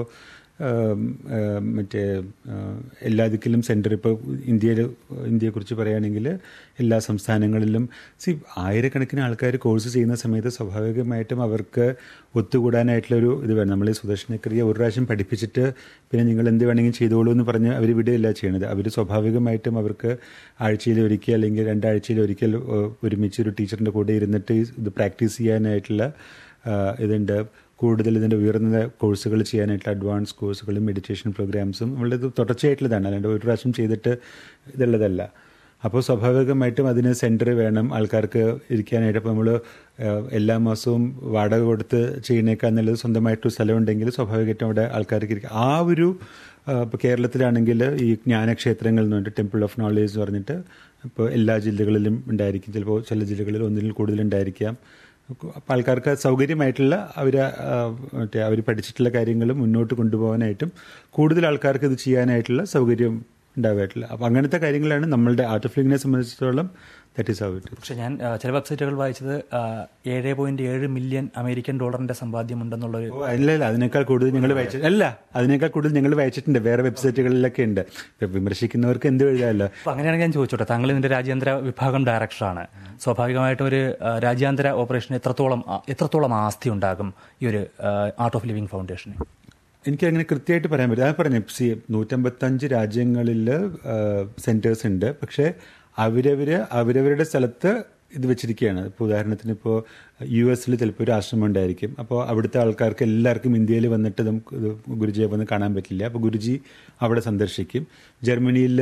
മറ്റേ ആ, എല്ലാ ദിക്കിലും സെൻറ്റർ ഇപ്പോൾ ഇന്ത്യയിൽ ഇന്ത്യയെക്കുറിച്ച് പറയുകയാണെങ്കിൽ എല്ലാ സംസ്ഥാനങ്ങളിലും സി ആയിരക്കണക്കിന് ആൾക്കാർ കോഴ്സ് ചെയ്യുന്ന സമയത്ത് സ്വാഭാവികമായിട്ടും അവർക്ക് ഒത്തുകൂടാനായിട്ടുള്ളൊരു ഇത് വേണം നമ്മൾ ഈ സുദർശനക്രിയ ഒരു പ്രാവശ്യം പഠിപ്പിച്ചിട്ട് പിന്നെ നിങ്ങൾ എന്ത് വേണമെങ്കിലും ചെയ്തോളൂ എന്ന് പറഞ്ഞ് അവർ വിടുകയല്ല ചെയ്യണത് അവർ സ്വാഭാവികമായിട്ടും അവർക്ക് ആഴ്ചയിൽ ഒരിക്കൽ അല്ലെങ്കിൽ രണ്ടാഴ്ചയിൽ ഒരിക്കൽ ഏഹ്, ഒരുമിച്ച് ഒരു ടീച്ചറിൻ്റെ കൂടെ ഇരുന്നിട്ട് ഈ ഇത് പ്രാക്ടീസ് ചെയ്യാനായിട്ടുള്ള ആഹ്, ഇതുണ്ട് കൂടുതൽ ഇതിൻ്റെ ഉയർന്ന കോഴ്സുകൾ ചെയ്യാനായിട്ടുള്ള അഡ്വാൻസ് കോഴ്സുകളും മെഡിറ്റേഷൻ പ്രോഗ്രാംസും നമ്മളിത് തുടർച്ചയായിട്ടുള്ളതാണ് അല്ലാണ്ട് ഒരു പ്രാവശ്യം ചെയ്തിട്ട് ഇതുള്ളതല്ല അപ്പോൾ സ്വാഭാവികമായിട്ടും അതിന് സെൻറ്റർ വേണം ആൾക്കാർക്ക് ഇരിക്കാനായിട്ട് അപ്പോൾ നമ്മൾ എല്ലാ മാസവും വാടക കൊടുത്ത് ചെയ്യുന്നേക്കാൾ നല്ലത് സ്വന്തമായിട്ടൊരു സ്ഥലമുണ്ടെങ്കിൽ സ്വാഭാവികമായിട്ടും അവിടെ ആൾക്കാർക്ക് ഇരിക്കാം ആ ഒരു ഇപ്പോൾ കേരളത്തിലാണെങ്കിൽ ഈ ജ്ഞാനക്ഷേത്രങ്ങൾ എന്ന് പറഞ്ഞിട്ട് ടെമ്പിൾ ഓഫ് നോളേജ് എന്ന് പറഞ്ഞിട്ട് ഇപ്പോൾ എല്ലാ ജില്ലകളിലും ഉണ്ടായിരിക്കും ചിലപ്പോൾ ചില ജില്ലകളിൽ ഒന്നിൽ കൂടുതൽ ഉണ്ടായിരിക്കാം അപ്പോൾ ആൾക്കാർക്ക് സൗകര്യമായിട്ടുള്ള അവർ മറ്റേ അവർ പഠിച്ചിട്ടുള്ള കാര്യങ്ങൾ മുന്നോട്ട് കൊണ്ടുപോകാനായിട്ടും കൂടുതൽ ആൾക്കാർക്ക് ഇത് ചെയ്യാനായിട്ടുള്ള സൗകര്യം ഉണ്ടാവായിട്ടില്ല അപ്പോൾ അങ്ങനത്തെ കാര്യങ്ങളാണ് നമ്മളുടെ ആർട്ട് ഓഫ് ലിവിങ്ങിനെ സംബന്ധിച്ചിടത്തോളം ദാറ്റ് ഈസ് ഹൗ ഇറ്റ് പക്ഷെ ഞാൻ ആ, ചില വെബ്സൈറ്റുകൾ വായിച്ചത് ആ, ഏഴ് പോയിന്റ് ഏഴ് മില്യൺ അമേരിക്കൻ ഡോളറിന്റെ സമ്പാദ്യം ഉണ്ടെന്നുള്ളൊരു ഓ അല്ല അല്ല അതിനേക്കാൾ കൂടുതൽ ഞങ്ങൾ വായിച്ചിട്ട് അല്ല അതിനേക്കാൾ കൂടുതൽ ഞങ്ങൾ വായിച്ചിട്ടുണ്ട് വേറെ വെബ്സൈറ്റുകളിലൊക്കെ ഉണ്ട് ഇപ്പൊ വിമർശിക്കുന്നവർക്ക് എന്ത് എഴുതാമല്ലോ അപ്പോൾ അങ്ങനെയാണെങ്കിൽ ഞാൻ ചോദിച്ചോട്ടെ താങ്കൾ ഇതിന്റെ രാജ്യാന്തര വിഭാഗം ഡയറക്ടറാണ് സ്വാഭാവികമായിട്ടും ഒരു ആ, രാജ്യാന്തര ഓപ്പറേഷൻ എത്രത്തോളം ആ, എത്രത്തോളം ആസ്തി ഉണ്ടാകും ഈ ഒരു ആർട്ട് ഓഫ് ലിവിംഗ് ഫൗണ്ടേഷന് എനിക്ക് അങ്ങനെ കൃത്യമായിട്ട് പറയാൻ പറ്റില്ല അത് പറഞ്ഞു സി നൂറ്റമ്പത്തഞ്ച് രാജ്യങ്ങളിൽ സെന്റേഴ്സ് ഉണ്ട് പക്ഷേ അവരവര് അവരവരുടെ സ്ഥലത്ത് ഇത് വെച്ചിരിക്കുകയാണ് ഇപ്പോൾ ഉദാഹരണത്തിന് ഇപ്പോൾ യു എസിൽ ചിലപ്പോൾ ഒരു ആശ്രമം ഉണ്ടായിരിക്കും അപ്പോൾ അവിടുത്തെ ആൾക്കാർക്ക് എല്ലാവർക്കും ഇന്ത്യയിൽ വന്നിട്ട് നമുക്ക് ഇത് ഗുരുജിയെ വന്ന് കാണാൻ പറ്റില്ല അപ്പോൾ ഗുരുജി അവിടെ സന്ദർശിക്കും ജർമ്മനിയിൽ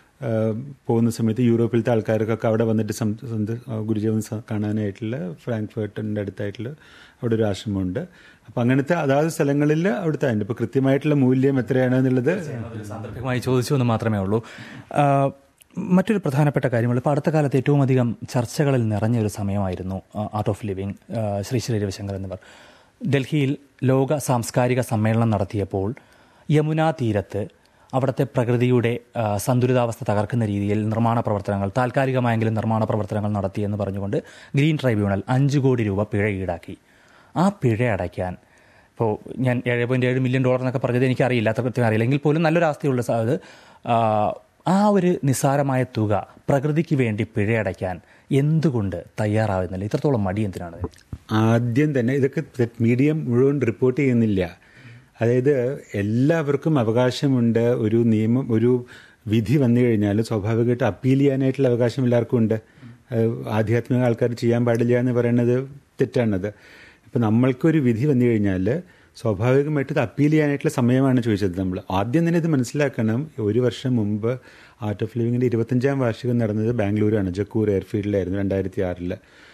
പോകുന്ന സമയത്ത് യൂറോപ്പിലത്തെ ആൾക്കാർക്കൊക്കെ അവിടെ വന്നിട്ട് സം- സന്ദ- ആ, ഗുരുജിയെ വന്ന് സ- കാണാനായിട്ടുള്ള ഫ്രാങ്ക്ഫർട്ടിൻ്റെ അടുത്തായിട്ടുള്ള അവിടെ ഒരു ആശ്രമമുണ്ട് അപ്പോൾ അങ്ങനത്തെ അതാത് സ്ഥലങ്ങളിൽ അവിടുത്തെ അതിൻ്റെ ഇപ്പോൾ കൃത്യമായിട്ടുള്ള മൂല്യം എത്രയാണ് എന്നുള്ളത് സാന്ദർഭികമായി ചോദിച്ചു എന്ന് മാത്രമേ ഉള്ളൂ ആ, മറ്റൊരു പ്രധാനപ്പെട്ട കാര്യമുള്ള ഇപ്പോൾ അടുത്ത കാലത്ത് ഏറ്റവും അധികം ചർച്ചകളിൽ നിറഞ്ഞ ഒരു സമയമായിരുന്നു ആർട്ട് ഓഫ് ലിവിംഗ് ആ, ശ്രീ ശ്രീ രവിശങ്കർ എന്നിവർ ഡൽഹിയിൽ ലോക സാംസ്കാരിക സമ്മേളനം നടത്തിയപ്പോൾ യമുനാ തീരത്ത് അവിടുത്തെ പ്രകൃതിയുടെ ആ, സന്തുലിതാവസ്ഥ തകർക്കുന്ന രീതിയിൽ നിർമ്മാണ പ്രവർത്തനങ്ങൾ താൽക്കാലികമായെങ്കിലും നിർമ്മാണ പ്രവർത്തനങ്ങൾ നടത്തിയെന്ന് പറഞ്ഞുകൊണ്ട് ഗ്രീൻ ട്രൈബ്യൂണൽ അഞ്ച് കോടി രൂപ പിഴ ഈടാക്കി ആ പിഴ അടയ്ക്കാൻ ഇപ്പോൾ ഞാൻ ഏഴ് പോയിന്റ് ഏഴ് മില്യൺ ഡോളർ എന്നൊക്കെ പറഞ്ഞത് എനിക്കറിയില്ല അത്ര കൃത്യം അറിയില്ല എങ്കിൽ പോലും നല്ലൊരു ആസ്തിയുള്ള സ- അത് ആ, ആ ഒരു നിസ്സാരമായ തുക പ്രകൃതിക്ക് വേണ്ടി പിഴയടയ്ക്കാൻ എന്തുകൊണ്ട് തയ്യാറാവുന്നില്ല ഇത്രത്തോളം മടി എന്തിനാണ് ആദ്യം തന്നെ ഇതൊക്കെ മീഡിയം മുഴുവൻ റിപ്പോർട്ട് ചെയ്യുന്നില്ല അതായത് എല്ലാവർക്കും അവകാശമുണ്ട് ഒരു നിയമം ഒരു വിധി വന്നു കഴിഞ്ഞാൽ സ്വാഭാവികമായിട്ട് അപ്പീൽ ചെയ്യാനായിട്ടുള്ള അവകാശം എല്ലാവർക്കും ഉണ്ട് അത് ആധ്യാത്മിക ആൾക്കാർ ചെയ്യാൻ പാടില്ല എന്ന് പറയുന്നത് തെറ്റാണത് ഇപ്പം നമ്മൾക്കൊരു വിധി വന്നു കഴിഞ്ഞാൽ സ്വാഭാവികമായിട്ട് ഇത് അപ്പീൽ ചെയ്യാനായിട്ടുള്ള സമയമാണ് ചോദിച്ചത് നമ്മൾ ആദ്യം തന്നെ ഇത് മനസ്സിലാക്കണം ഒരു വർഷം മുമ്പ് ആർട്ട് ഓഫ് ലിവിങ്ങിൻ്റെ ഇരുപത്തഞ്ചാം വാർഷികം നടന്നത് ബാംഗ്ലൂരാണ് ജക്കൂർ എയർഫീൽഡിലായിരുന്നു രണ്ടായിരത്തി ആറിൽ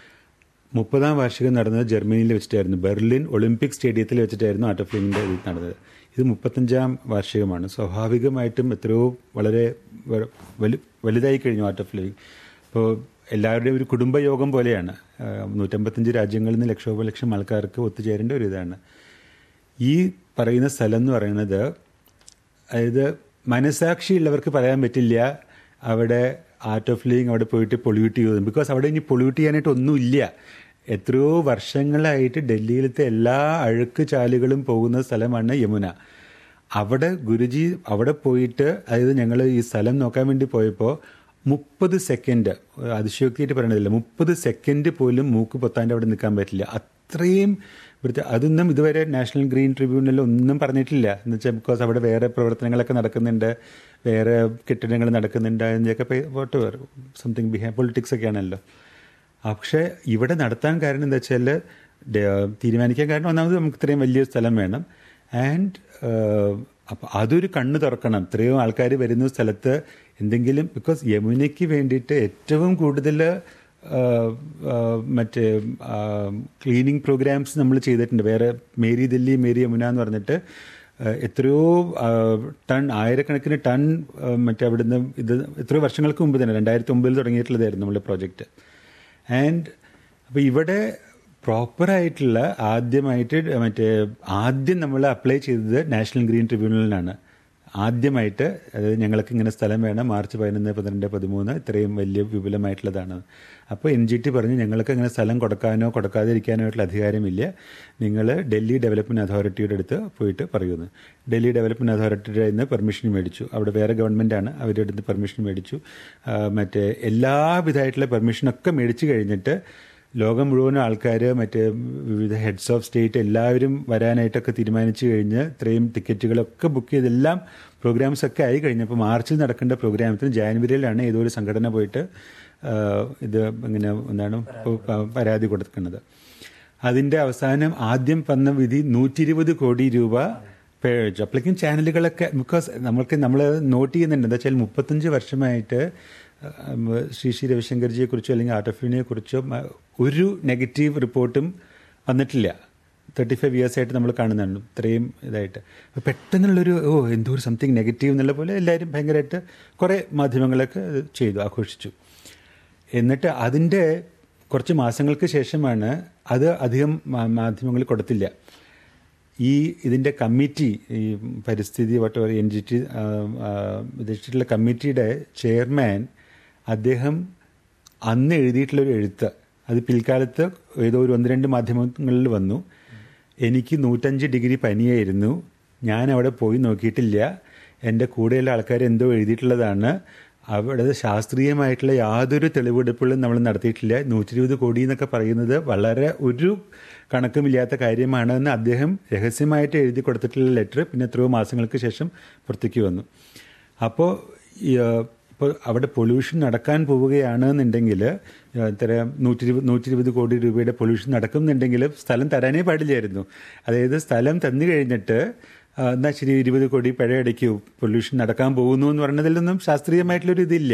മുപ്പതാം വാർഷികം നടന്നത് ജർമ്മനിയിൽ വെച്ചിട്ടായിരുന്നു ബെർലിൻ ഒളിമ്പിക് സ്റ്റേഡിയത്തിൽ വെച്ചിട്ടായിരുന്നു ആർട്ട് ഓഫ് ലിവിങ്ങിൻ്റെ ഇത് നടന്നത് ഇത് മുപ്പത്തഞ്ചാം വാർഷികമാണ് സ്വാഭാവികമായിട്ടും എത്രയോ വളരെ വ- വലു വലുതായി കഴിഞ്ഞു ആർട്ട് ഓഫ് ലിവിങ് ഇപ്പോൾ എല്ലാവരുടെയും ഒരു കുടുംബയോഗം പോലെയാണ് ആ, നൂറ്റമ്പത്തഞ്ച് രാജ്യങ്ങളിൽ നിന്ന് ലക്ഷോപലക്ഷം ആൾക്കാർക്ക് ഒത്തുചേരേണ്ട ഒരു ഇതാണ് ഈ പറയുന്ന സ്ഥലം എന്ന് പറയുന്നത് അതായത് മനസാക്ഷിയുള്ളവർക്ക് പറയാൻ പറ്റില്ല അവിടെ ആർട്ട് ഓഫ് ലിവിങ് അവിടെ പോയിട്ട് പൊള്യൂട്ട് ചെയ്തു ബിക്കോസ് അവിടെ ഇനി പൊള്യൂട്ട് ചെയ്യാനായിട്ട് ഒന്നുമില്ല എത്രയോ വർഷങ്ങളായിട്ട് ഡൽഹിയിലത്തെ എല്ലാ അഴുക്ക് ചാലുകളും പോകുന്ന സ്ഥലമാണ് യമുന അവിടെ ഗുരുജി അവിടെ പോയിട്ട് അതായത് ഞങ്ങൾ ഈ സ്ഥലം നോക്കാൻ വേണ്ടി പോയപ്പോൾ മുപ്പത് സെക്കൻഡ് അതിശയോക്തിയായിട്ട് പറയണതില്ല മുപ്പത് സെക്കൻഡ് പോലും മൂക്ക് പൊത്താൻ്റെ അവിടെ നിൽക്കാൻ പറ്റില്ല അത്രയും വൃത്തി അതൊന്നും ഇതുവരെ നാഷണൽ ഗ്രീൻ ട്രിബ്യൂണൽ ഒന്നും പറഞ്ഞിട്ടില്ല എന്ന് വെച്ചാൽ ബിക്കോസ് അവിടെ വേറെ പ്രവർത്തനങ്ങളൊക്കെ നടക്കുന്നുണ്ട് വേറെ കെട്ടിടങ്ങൾ നടക്കുന്നുണ്ട് അതിൻ്റെയൊക്കെ വോട്ട് സംതിങ് ബിഹേവ് പൊളിറ്റിക്സ് ഒക്കെ ആണല്ലോ പക്ഷേ ഇവിടെ നടത്താൻ കാരണം എന്താ വെച്ചാൽ തീരുമാനിക്കാൻ കാരണം ഒന്നാമത് നമുക്ക് ഇത്രയും വലിയ സ്ഥലം വേണം ആൻഡ് അപ്പം അതൊരു കണ്ണ് തുറക്കണം ഇത്രയും ആൾക്കാർ വരുന്ന സ്ഥലത്ത് എന്തെങ്കിലും ബിക്കോസ് യമുനയ്ക്ക് വേണ്ടിയിട്ട് ഏറ്റവും കൂടുതൽ മറ്റേ ക്ലീനിങ് പ്രോഗ്രാംസ് നമ്മൾ ചെയ്തിട്ടുണ്ട് വേറെ മേരി ദില്ലി മേരി യമുന എന്ന് പറഞ്ഞിട്ട് എത്രയോ ടൺ ആയിരക്കണക്കിന് ടൺ മറ്റേ അവിടുന്ന് ഇത് എത്രയോ വർഷങ്ങൾക്ക് മുമ്പ് തന്നെ രണ്ടായിരത്തി ഒമ്പതിൽ തുടങ്ങിയിട്ടുള്ളതായിരുന്നു നമ്മുടെ പ്രോജക്റ്റ് ആൻഡ് അപ്പോൾ ഇവിടെ പ്രോപ്പറായിട്ടുള്ള ആദ്യമായിട്ട് മറ്റേ ആദ്യം നമ്മൾ അപ്ലൈ ചെയ്തത് നാഷണൽ ഗ്രീൻ ട്രിബ്യൂണലിനാണ് ആദ്യമായിട്ട് അതായത് ഞങ്ങൾക്ക് ഇങ്ങനെ സ്ഥലം വേണം മാർച്ച് പതിനൊന്ന് പന്ത്രണ്ട് പതിമൂന്ന് ഇത്രയും വലിയ വിപുലമായിട്ടുള്ളതാണ് അപ്പോൾ എൻ ജി ടി പറഞ്ഞു ഞങ്ങൾക്ക് അങ്ങനെ സ്ഥലം കൊടുക്കാനോ കൊടുക്കാതിരിക്കാനോ ആയിട്ടുള്ള അധികാരമില്ല നിങ്ങൾ ഡൽഹി ഡെവലപ്മെൻറ്റ് അതോറിറ്റിയുടെ അടുത്ത് പോയിട്ട് പറയുന്നു ഡൽഹി ഡെവലപ്മെൻറ്റ് അതോറിറ്റിയുടെ നിന്ന് പെർമിഷൻ മേടിച്ചു അവിടെ വേറെ ഗവൺമെൻറ്റാണ് അവരുടെ അടുത്ത് പെർമിഷൻ മേടിച്ചു മറ്റേ എല്ലാവിധമായിട്ടുള്ള പെർമിഷനൊക്കെ മേടിച്ചു കഴിഞ്ഞിട്ട് ലോകം മുഴുവൻ ആൾക്കാർ മറ്റേ വിവിധ ഹെഡ്സ് ഓഫ് സ്റ്റേറ്റ് എല്ലാവരും വരാനായിട്ടൊക്കെ തീരുമാനിച്ചു കഴിഞ്ഞ് ഇത്രയും ടിക്കറ്റുകളൊക്കെ ബുക്ക് ചെയ്തെല്ലാം പ്രോഗ്രാംസ് ഒക്കെ ആയി കഴിഞ്ഞപ്പോൾ മാർച്ചിൽ നടക്കേണ്ട പ്രോഗ്രാമത്തിന് ജാനുവരിയിലാണ് ഏതോ ഒരു സംഘടന പോയിട്ട് ഇത് ഇങ്ങനെ എന്താണ് പരാതി കൊടുക്കുന്നത് അതിൻ്റെ അവസാനം ആദ്യം വന്ന വിധി നൂറ്റി ഇരുപത് കോടി രൂപ പേഴ് അപ്പോഴേക്കും ചാനലുകളൊക്കെ ബിക്കോസ് നമ്മൾക്ക് നമ്മൾ നോട്ട് ചെയ്യുന്നുണ്ട് എന്താ വെച്ചാൽ മുപ്പത്തഞ്ച് വർഷമായിട്ട് ശ്രീ ശ്രീ രവിശങ്കർജിയെ കുറിച്ചോ അല്ലെങ്കിൽ ആർട്ട് ഓഫ് യൂണിയെ കുറിച്ചോ ഒരു നെഗറ്റീവ് റിപ്പോർട്ടും വന്നിട്ടില്ല തേർട്ടി ഫൈവ് ഇയേഴ്സ് ആയിട്ട് നമ്മൾ കാണുന്നുണ്ട് ഇത്രയും ഇതായിട്ട് അപ്പോൾ പെട്ടെന്നുള്ളൊരു ഓ എന്തോ ഒരു സംതിങ് നെഗറ്റീവ് എന്നുള്ള പോലെ എല്ലാവരും ഭയങ്കരമായിട്ട് കുറേ മാധ്യമങ്ങളൊക്കെ ചെയ്തു ആഘോഷിച്ചു എന്നിട്ട് അതിൻ്റെ കുറച്ച് മാസങ്ങൾക്ക് ശേഷമാണ് അത് അധികം മാധ്യമങ്ങൾ കൊടുത്തില്ല ഈ ഇതിൻ്റെ കമ്മിറ്റി ഈ പരിസ്ഥിതി വട്ട എൻ ജി ടി ഉദ്ദേശിച്ചിട്ടുള്ള കമ്മിറ്റിയുടെ ചെയർമാൻ അദ്ദേഹം അന്ന് എഴുതിയിട്ടുള്ളൊരു എഴുത്ത് അത് പിൽക്കാലത്ത് ഏതോ ഒരു ഒന്ന് രണ്ട് മാധ്യമങ്ങളിൽ വന്നു എനിക്ക് നൂറ്റഞ്ച് ഡിഗ്രി പനിയായിരുന്നു ഞാൻ അവിടെ പോയി നോക്കിയിട്ടില്ല എൻ്റെ കൂടെയുള്ള ആൾക്കാർ എന്തോ എഴുതിയിട്ടുള്ളതാണ് അവിടെ ശാസ്ത്രീയമായിട്ടുള്ള യാതൊരു തെളിവെടുപ്പുകളും നമ്മൾ നടത്തിയിട്ടില്ല നൂറ്റി ഇരുപത് കോടി എന്നൊക്കെ പറയുന്നത് വളരെ ഒരു കണക്കുമില്ലാത്ത കാര്യമാണെന്ന് അദ്ദേഹം രഹസ്യമായിട്ട് എഴുതി കൊടുത്തിട്ടുള്ള ലെറ്റർ പിന്നെ എത്രയോ മാസങ്ങൾക്ക് ശേഷം പുറത്തേക്ക് വന്നു അപ്പോൾ ഇപ്പോൾ അവിടെ പൊല്യൂഷൻ നടക്കാൻ പോവുകയാണ് എന്നുണ്ടെങ്കിൽ ഇത്ര നൂറ്റി ഇരുപത് നൂറ്റി ഇരുപത് കോടി രൂപയുടെ പൊല്യൂഷൻ നടക്കുന്നുണ്ടെങ്കിൽ സ്ഥലം തരാനേ പാടില്ലായിരുന്നു അതായത് സ്ഥലം തന്നു കഴിഞ്ഞിട്ട് എന്നാൽ ശരി ഇരുപത് കോടി പഴയ അടയ്ക്കൂ പൊല്യൂഷൻ നടക്കാൻ പോകുന്നു എന്ന് പറയുന്നതിലൊന്നും ശാസ്ത്രീയമായിട്ടുള്ളൊരു ഇതില്ല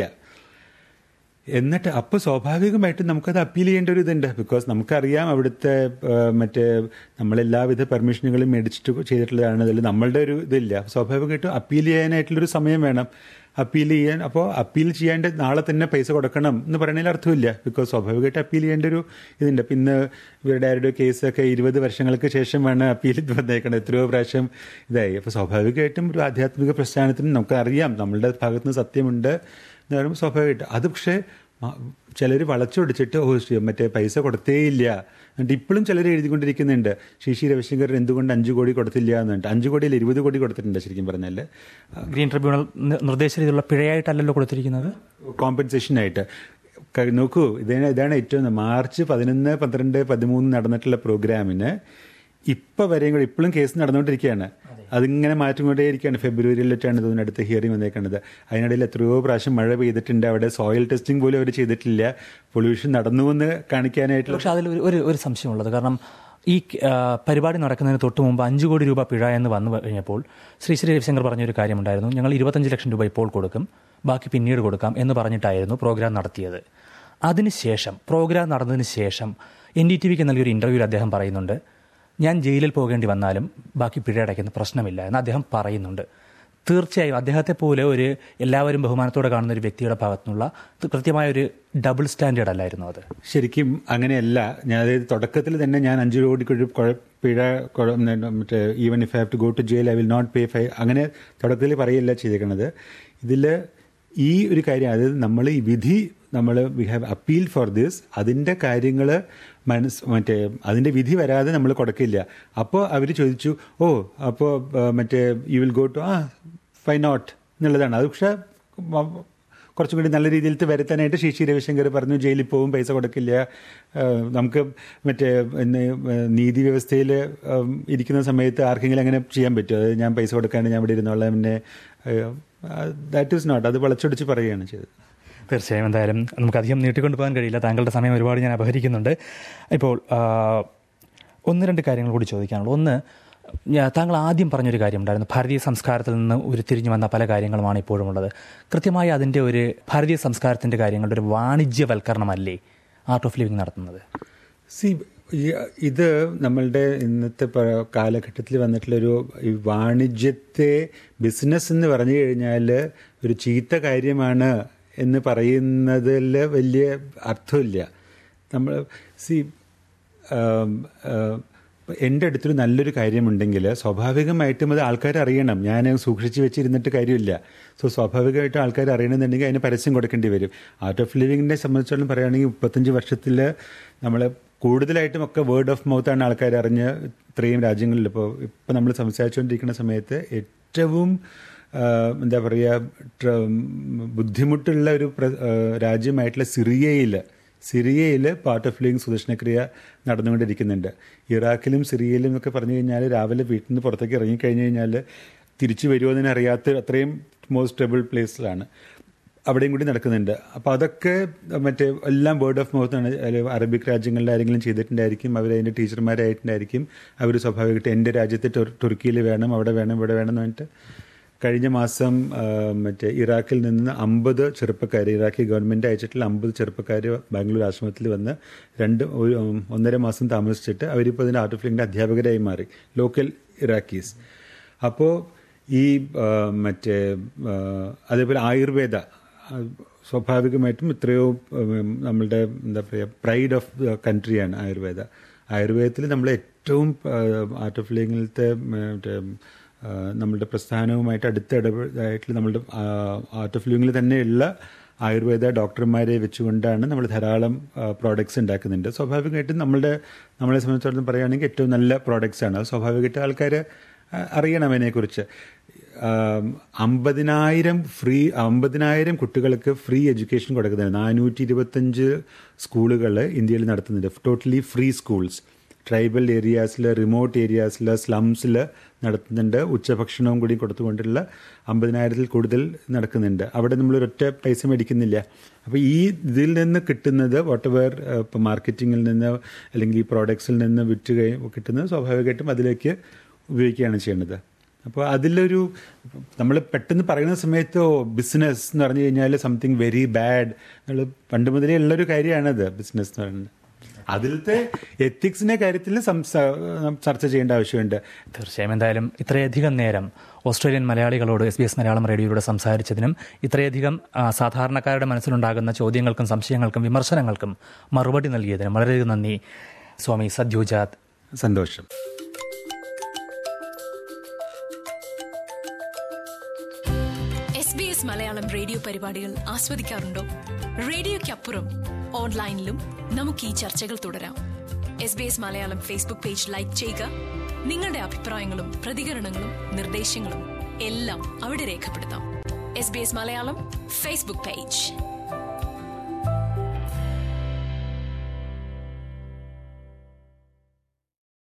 എന്നിട്ട് അപ്പോൾ സ്വാഭാവികമായിട്ടും നമുക്കത് അപ്പീൽ ചെയ്യേണ്ട ഒരു ഇതുണ്ട് ബിക്കോസ് നമുക്കറിയാം അവിടുത്തെ മറ്റേ നമ്മളെല്ലാവിധ പെർമിഷനുകളും മേടിച്ചിട്ട് ചെയ്തിട്ടുള്ളതാണ് അതിൽ നമ്മളുടെ ഒരു ഇതില്ല സ്വാഭാവികമായിട്ടും അപ്പീൽ ചെയ്യാനായിട്ടുള്ളൊരു സമയം വേണം അപ്പീൽ ചെയ്യാൻ അപ്പോൾ അപ്പീൽ ചെയ്യാണ്ട് നാളെ തന്നെ പൈസ കൊടുക്കണം എന്ന് പറയുന്നതിൽ അർത്ഥമില്ല ബിക്കോസ് സ്വാഭാവികമായിട്ട് അപ്പീൽ ചെയ്യേണ്ട ഒരു ഇതുണ്ട് അപ്പം ഇന്ന് ഇവരുടെ ആരുടെ കേസൊക്കെ ഇരുപത് വർഷങ്ങൾക്ക് ശേഷമാണ് അപ്പീൽ വന്നേക്കുന്നത് എത്രയോ പ്രാവശ്യം ഇതായി അപ്പോൾ സ്വാഭാവികമായിട്ടും ഒരു ആധ്യാത്മിക പ്രസ്ഥാനത്തിന് നമുക്കറിയാം നമ്മളുടെ ഭാഗത്തുനിന്ന് സത്യമുണ്ട് എന്ന് പറയുമ്പോൾ സ്വാഭാവികമായിട്ട് അത് പക്ഷേ ചിലർ വളച്ചൊടിച്ചിട്ട് ഓ മറ്റേ പൈസ കൊടുത്തേയില്ല എന്നിട്ട് ഇപ്പോഴും ചിലർ എഴുതിക്കൊണ്ടിരിക്കുന്നുണ്ട് ശ്രീ ശ്രീ രവിശങ്കർ എന്തുകൊണ്ട് അഞ്ച് കോടി കൊടുത്തില്ല എന്നുണ്ട് അഞ്ച് കോടിയിൽ ഇരുപത് കോടി കൊടുത്തിട്ടുണ്ട് ശരിക്കും പറഞ്ഞാൽ ഗ്രീൻ ട്രിബ്യൂണൽ നിർദ്ദേശ രീതിയിലുള്ള പിഴയായിട്ടല്ലല്ലോ കൊടുത്തിരിക്കുന്നത് കോമ്പൻസേഷനായിട്ട് നോക്കൂ ഇതാണ് ഇതാണ് ഏറ്റവും മാർച്ച് പതിനൊന്ന് പന്ത്രണ്ട് പതിമൂന്ന് നടന്നിട്ടുള്ള പ്രോഗ്രാമിന് ഇപ്പൊ വരെയും കൂടി ഇപ്പോഴും കേസ് നടന്നുകൊണ്ടിരിക്കുകയാണ് അതിങ്ങനെ മാറ്റിക്കൊണ്ടേയിരിക്കുകയാണ് ഫെബ്രുവരിയിലിട്ടാണ് ഇതിന് അടുത്ത ഹിയറിംഗ് വന്നേക്കുന്നത് അതിനിടയിൽ എത്രയോ പ്രാവശ്യം മഴ പെയ്തിട്ടുണ്ട് അവിടെ സോയിൽ ടെസ്റ്റിംഗ് പോലും അവർ ചെയ്തിട്ടില്ല പൊല്യൂഷൻ നടന്നു എന്ന് കാണിക്കാനായിട്ടുള്ള പക്ഷെ അതിൽ ഒരു ഒരു സംശയമുള്ളത് കാരണം ഈ പരിപാടി നടക്കുന്നതിന് തൊട്ട് മുമ്പ് അഞ്ച് കോടി രൂപ പിഴ എന്ന് വന്നു കഴിഞ്ഞപ്പോൾ ശ്രീ ശ്രീ രവിശങ്കർ പറഞ്ഞൊരു കാര്യമുണ്ടായിരുന്നു ഞങ്ങൾ ഇരുപത്തഞ്ച് ലക്ഷം രൂപ ഇപ്പോൾ കൊടുക്കും ബാക്കി പിന്നീട് കൊടുക്കാം എന്ന് പറഞ്ഞിട്ടായിരുന്നു പ്രോഗ്രാം നടത്തിയത് അതിനുശേഷം പ്രോഗ്രാം നടന്നതിന് ശേഷം എൻ ഡി ടി വിക്ക് നൽകിയൊരു ഇൻ്റർവ്യൂവിൽ അദ്ദേഹം പറയുന്നുണ്ട് ഞാൻ ജയിലിൽ പോകേണ്ടി വന്നാലും ബാക്കി പിഴ അടയ്ക്കുന്ന പ്രശ്നമില്ല എന്ന് അദ്ദേഹം പറയുന്നുണ്ട് തീർച്ചയായും അദ്ദേഹത്തെ പോലെ ഒരു എല്ലാവരും ബഹുമാനത്തോടെ കാണുന്ന ഒരു വ്യക്തിയുടെ ഭാഗത്തുനിന്നുള്ള കൃത്യമായ ഒരു ഡബിൾ സ്റ്റാൻഡേർഡ് അല്ലായിരുന്നു അത് ശരിക്കും അങ്ങനെയല്ല ഞാൻ അതായത് തുടക്കത്തിൽ തന്നെ ഞാൻ അഞ്ചു കോടി പിഴ മറ്റേ even if have to go to jail I will not pay fine അങ്ങനെ തുടക്കത്തിൽ പറയല്ല ചെയ്തേക്കുന്നത് ഇതിൽ ഈ ഒരു കാര്യം അതായത് നമ്മൾ ഈ വിധി നമ്മൾ we have appeal for this അതിൻ്റെ കാര്യങ്ങൾ മനസ് മറ്റേ അതിൻ്റെ വിധി വരാതെ നമ്മൾ കൊടുക്കില്ല അപ്പോൾ അവർ ചോദിച്ചു ഓ അപ്പോൾ മറ്റേ you will go to ah fine not എന്നുള്ളതാണ് അത് പക്ഷേ മ- കുറച്ചും കൂടി നല്ല രീതിയിൽ വരുത്താനായിട്ട് ശശി രവിശങ്കർ പറഞ്ഞു ജയിലിൽ പോകും പൈസ കൊടുക്കില്ല ഏഹ് നമുക്ക് മറ്റേ ഇന്ന് നീതി വ്യവസ്ഥയിൽ ഇരിക്കുന്ന സമയത്ത് ആർക്കെങ്കിലും അങ്ങനെ ചെയ്യാൻ പറ്റുമോ അതായത് ഞാൻ പൈസ കൊടുക്കാണ്ട് ഞാൻ ഇവിടെ ഇരുന്നോളാം പിന്നെ ദാറ്റ് ഈസ് നോട്ട് അത് വളച്ചൊടിച്ച് പറയുകയാണ് ചെയ്തത് തീർച്ചയായും എന്തായാലും നമുക്ക് അധികം നീട്ടിക്കൊണ്ടു പോകാൻ കഴിയില്ല താങ്കളുടെ സമയം ഒരുപാട് ഞാൻ അപഹരിക്കുന്നുണ്ട് ഇപ്പോൾ ആ, ഒന്ന് രണ്ട് കാര്യങ്ങൾ കൂടി ചോദിക്കാനുള്ളൂ ഒന്ന് ഞാ- താങ്കൾ ആദ്യം പറഞ്ഞൊരു കാര്യമുണ്ടായിരുന്നു ഭാരതീയ സംസ്കാരത്തിൽ നിന്ന് ഉരുത്തിരിഞ്ഞു വന്ന പല കാര്യങ്ങളുമാണ് ഇപ്പോഴും ഉള്ളത് കൃത്യമായി അതിൻ്റെ ഒരു ഭാരതീയ സംസ്കാരത്തിൻ്റെ കാര്യങ്ങളുടെ ഒരു വാണിജ്യവൽക്കരണമല്ലേ ആർട്ട് ഓഫ് ലിവിങ് നടത്തുന്നത് സി ഇത് നമ്മളുടെ ഇന്നത്തെ പ- കാലഘട്ടത്തിൽ വന്നിട്ടുള്ളൊരു ഈ വാണിജ്യത്തെ ബിസിനസ് എന്ന് പറഞ്ഞു കഴിഞ്ഞാൽ ഒരു ചീത്ത കാര്യമാണ് എന്ന് പറയുന്നതിൽ വലിയ അർത്ഥമില്ല നമ്മൾ സി എൻ്റെ അടുത്തൊരു നല്ലൊരു കാര്യമുണ്ടെങ്കിൽ സ്വാഭാവികമായിട്ടും അത് ആൾക്കാർ അറിയണം ഞാൻ സൂക്ഷിച്ച് വെച്ചിരുന്നിട്ട് കാര്യമില്ല സോ സ്വാഭാവികമായിട്ടും ആൾക്കാർ അറിയണമെന്നുണ്ടെങ്കിൽ അതിന് പരസ്യം കൊടുക്കേണ്ടി വരും ആർട്ട് ഓഫ് ലിവിങ്ങിനെ സംബന്ധിച്ചോളം പറയുകയാണെങ്കിൽ മുപ്പത്തഞ്ച് വർഷത്തിൽ നമ്മൾ കൂടുതലായിട്ടും ഒക്കെ വേർഡ് ഓഫ് മൗത്താണ് ആൾക്കാർ അറിഞ്ഞ് ഇത്രയും രാജ്യങ്ങളിൽ ഇപ്പോൾ ഇപ്പോൾ നമ്മൾ സംസാരിച്ചുകൊണ്ടിരിക്കുന്ന സമയത്ത് ഏറ്റവും ആ, എന്താ പറയുക ട്ര- ബുദ്ധിമുട്ടുള്ള ഒരു പ്ര- ആ, രാജ്യമായിട്ടുള്ള സിറിയയിൽ സിറിയയിൽ പാർട്ട് ഓഫ് ലിവിങ് സുദർശനക്രിയ നടന്നുകൊണ്ടിരിക്കുന്നുണ്ട് ഇറാഖിലും സിറിയയിലും ഒക്കെ പറഞ്ഞു കഴിഞ്ഞാൽ രാവിലെ വീട്ടിൽ നിന്ന് പുറത്തേക്ക് ഇറങ്ങിക്കഴിഞ്ഞ് കഴിഞ്ഞാൽ തിരിച്ചു വരുമോ എന്ന് അറിയാത്ത അത്രയും മോസ്റ്റ് ട്രബിൾ പ്ലേസിലാണ് അവിടെയും കൂടി നടക്കുന്നുണ്ട് അപ്പോൾ അതൊക്കെ മറ്റേ എല്ലാം വേർഡ് ഓഫ് മൗത്ത് ആണ് അല്ലെങ്കിൽ അറബിക് രാജ്യങ്ങളിൽ ആരെങ്കിലും ചെയ്തിട്ടുണ്ടായിരിക്കും അവർ അതിൻ്റെ ടീച്ചർമാരായിട്ടുണ്ടായിരിക്കും അവർ സ്വാഭാവികമായിട്ട് എൻ്റെ രാജ്യത്ത് ടുർ- തുർക്കിയിൽ വേണം അവിടെ വേണം ഇവിടെ വേണം എന്ന് പറഞ്ഞിട്ട് കഴിഞ്ഞ മാസം ആ, മറ്റേ ഇറാഖിൽ നിന്ന് അമ്പത് ചെറുപ്പക്കാർ ഇറാഖി ഗവൺമെൻറ് അയച്ചിട്ടുള്ള അമ്പത് ചെറുപ്പക്കാർ ബാംഗ്ലൂർ ആശ്രമത്തിൽ വന്ന് രണ്ട് ഒരു ഉം, ഒന്നര മാസം താമസിച്ചിട്ട് അവരിപ്പോൾ അതിൻ്റെ ആർട്ട് ഓഫ് ലിവിങ്ങിൻ്റെ അധ്യാപകരായി മാറി ലോക്കൽ ഇറാഖീസ് അപ്പോൾ ഈ ആ, മറ്റേ ആ, അതേപോലെ ആയുർവേദ ആ, സ്വാഭാവികമായിട്ടും എത്രയോ ഉം, നമ്മളുടെ എന്താ പറയുക പ്രൈഡ് ഓഫ് ദ കൺട്രിയാണ് ആയുർവേദ ആയുർവേദത്തിൽ നമ്മൾ ഏറ്റവും ആർട്ട് ഓഫ് ലിവിങ്ങിലത്തെ മറ്റേ ആ, നമ്മളുടെ പ്രസ്ഥാനവുമായിട്ട് അടുത്ത ഇടപെടായിട്ട് നമ്മളുടെ ആർട്ട് ഓഫ് ലിവിങ്ങിൽ തന്നെയുള്ള ആയുർവേദ ഡോക്ടർമാരെ വെച്ചുകൊണ്ടാണ് നമ്മൾ ധാരാളം പ്രോഡക്ട്സ് ഉണ്ടാക്കുന്നുണ്ട് സ്വാഭാവികമായിട്ടും നമ്മളുടെ നമ്മളെ സംബന്ധിച്ചിടത്തോളം പറയുകയാണെങ്കിൽ ഏറ്റവും നല്ല പ്രോഡക്ട്സ് ആണ് അത് സ്വാഭാവികമായിട്ട് ആൾക്കാർ അറിയണം അതിനെക്കുറിച്ച് ആം, അമ്പതിനായിരം ഫ്രീ അമ്പതിനായിരം കുട്ടികൾക്ക് ഫ്രീ എഡ്യൂക്കേഷൻ കൊടുക്കുന്നുണ്ട് നാനൂറ്റി ഇരുപത്തഞ്ച് സ്കൂളുകൾ ഇന്ത്യയിൽ നടത്തുന്നുണ്ട് ടോട്ടലി ഫ്രീ സ്കൂൾസ് ട്രൈബൽ ഏരിയാസിൽ റിമോട്ട് ഏരിയാസിൽ സ്ലംസിൽ നടത്തുന്നുണ്ട് ഉച്ചഭക്ഷണവും കൂടി കൊടുത്തുകൊണ്ടുള്ള അമ്പതിനായിരത്തിൽ കൂടുതൽ നടക്കുന്നുണ്ട് അവിടെ നമ്മൾ ഒരൊറ്റ പൈസ മേടിക്കുന്നില്ല അപ്പോൾ ഈ ഇതിൽ നിന്ന് കിട്ടുന്നത് വാട്ട് എവർ ഇപ്പോൾ മാർക്കറ്റിങ്ങിൽ നിന്ന് അല്ലെങ്കിൽ ഈ പ്രോഡക്ട്സിൽ നിന്ന് വിറ്റ് കഴി കിട്ടുന്നത് സ്വാഭാവികമായിട്ടും അതിലേക്ക് ഉപയോഗിക്കുകയാണ് ചെയ്യുന്നത് അപ്പോൾ അതിലൊരു നമ്മൾ പെട്ടെന്ന് പറയുന്ന സമയത്ത് ബിസിനസ് എന്ന് പറഞ്ഞു കഴിഞ്ഞാൽ സംതിങ് വെരി ബാഡ് എന്നുള്ള പണ്ട് മുതലേ ഉള്ളൊരു കാര്യമാണത് ബിസിനസ് എന്ന് പറയുന്നത് അതിലത്തെ എത്തിക്സിന്റെ കാര്യത്തിൽ സംസാ ചർച്ച ചെയ്യേണ്ട ആവശ്യമുണ്ട് തീർച്ചയായും എന്തായാലും ഇത്രയധികം നേരം ഓസ്ട്രേലിയൻ മലയാളികളോട് എസ് ബി എസ് മലയാളം റേഡിയോയിലൂടെ സംസാരിച്ചതിനും ഇത്രയധികം ആ, സാധാരണക്കാരുടെ മനസ്സിലുണ്ടാകുന്ന ചോദ്യങ്ങൾക്കും സംശയങ്ങൾക്കും വിമർശനങ്ങൾക്കും മറുപടി നൽകിയതിനും വളരെയധികം നന്ദി സ്വാമി സദ്യോജാത് സന്തോഷം S B S Malayalam radio പരിപാടികൾ ആസ്വദിക്കാറുണ്ടോ റേഡിയോയ്ക്കപ്പുറം ഓൺലൈനിലും നമുക്ക് ഈ ചർച്ചകൾ തുടരാം S B S Malayalam Facebook page like ചെയ്യുക നിങ്ങളുടെ അഭിപ്രായങ്ങളും പ്രതികരണങ്ങളും നിർദ്ദേശങ്ങളും എല്ലാം അവിടെ രേഖപ്പെടുത്താം S B S Malayalam Facebook page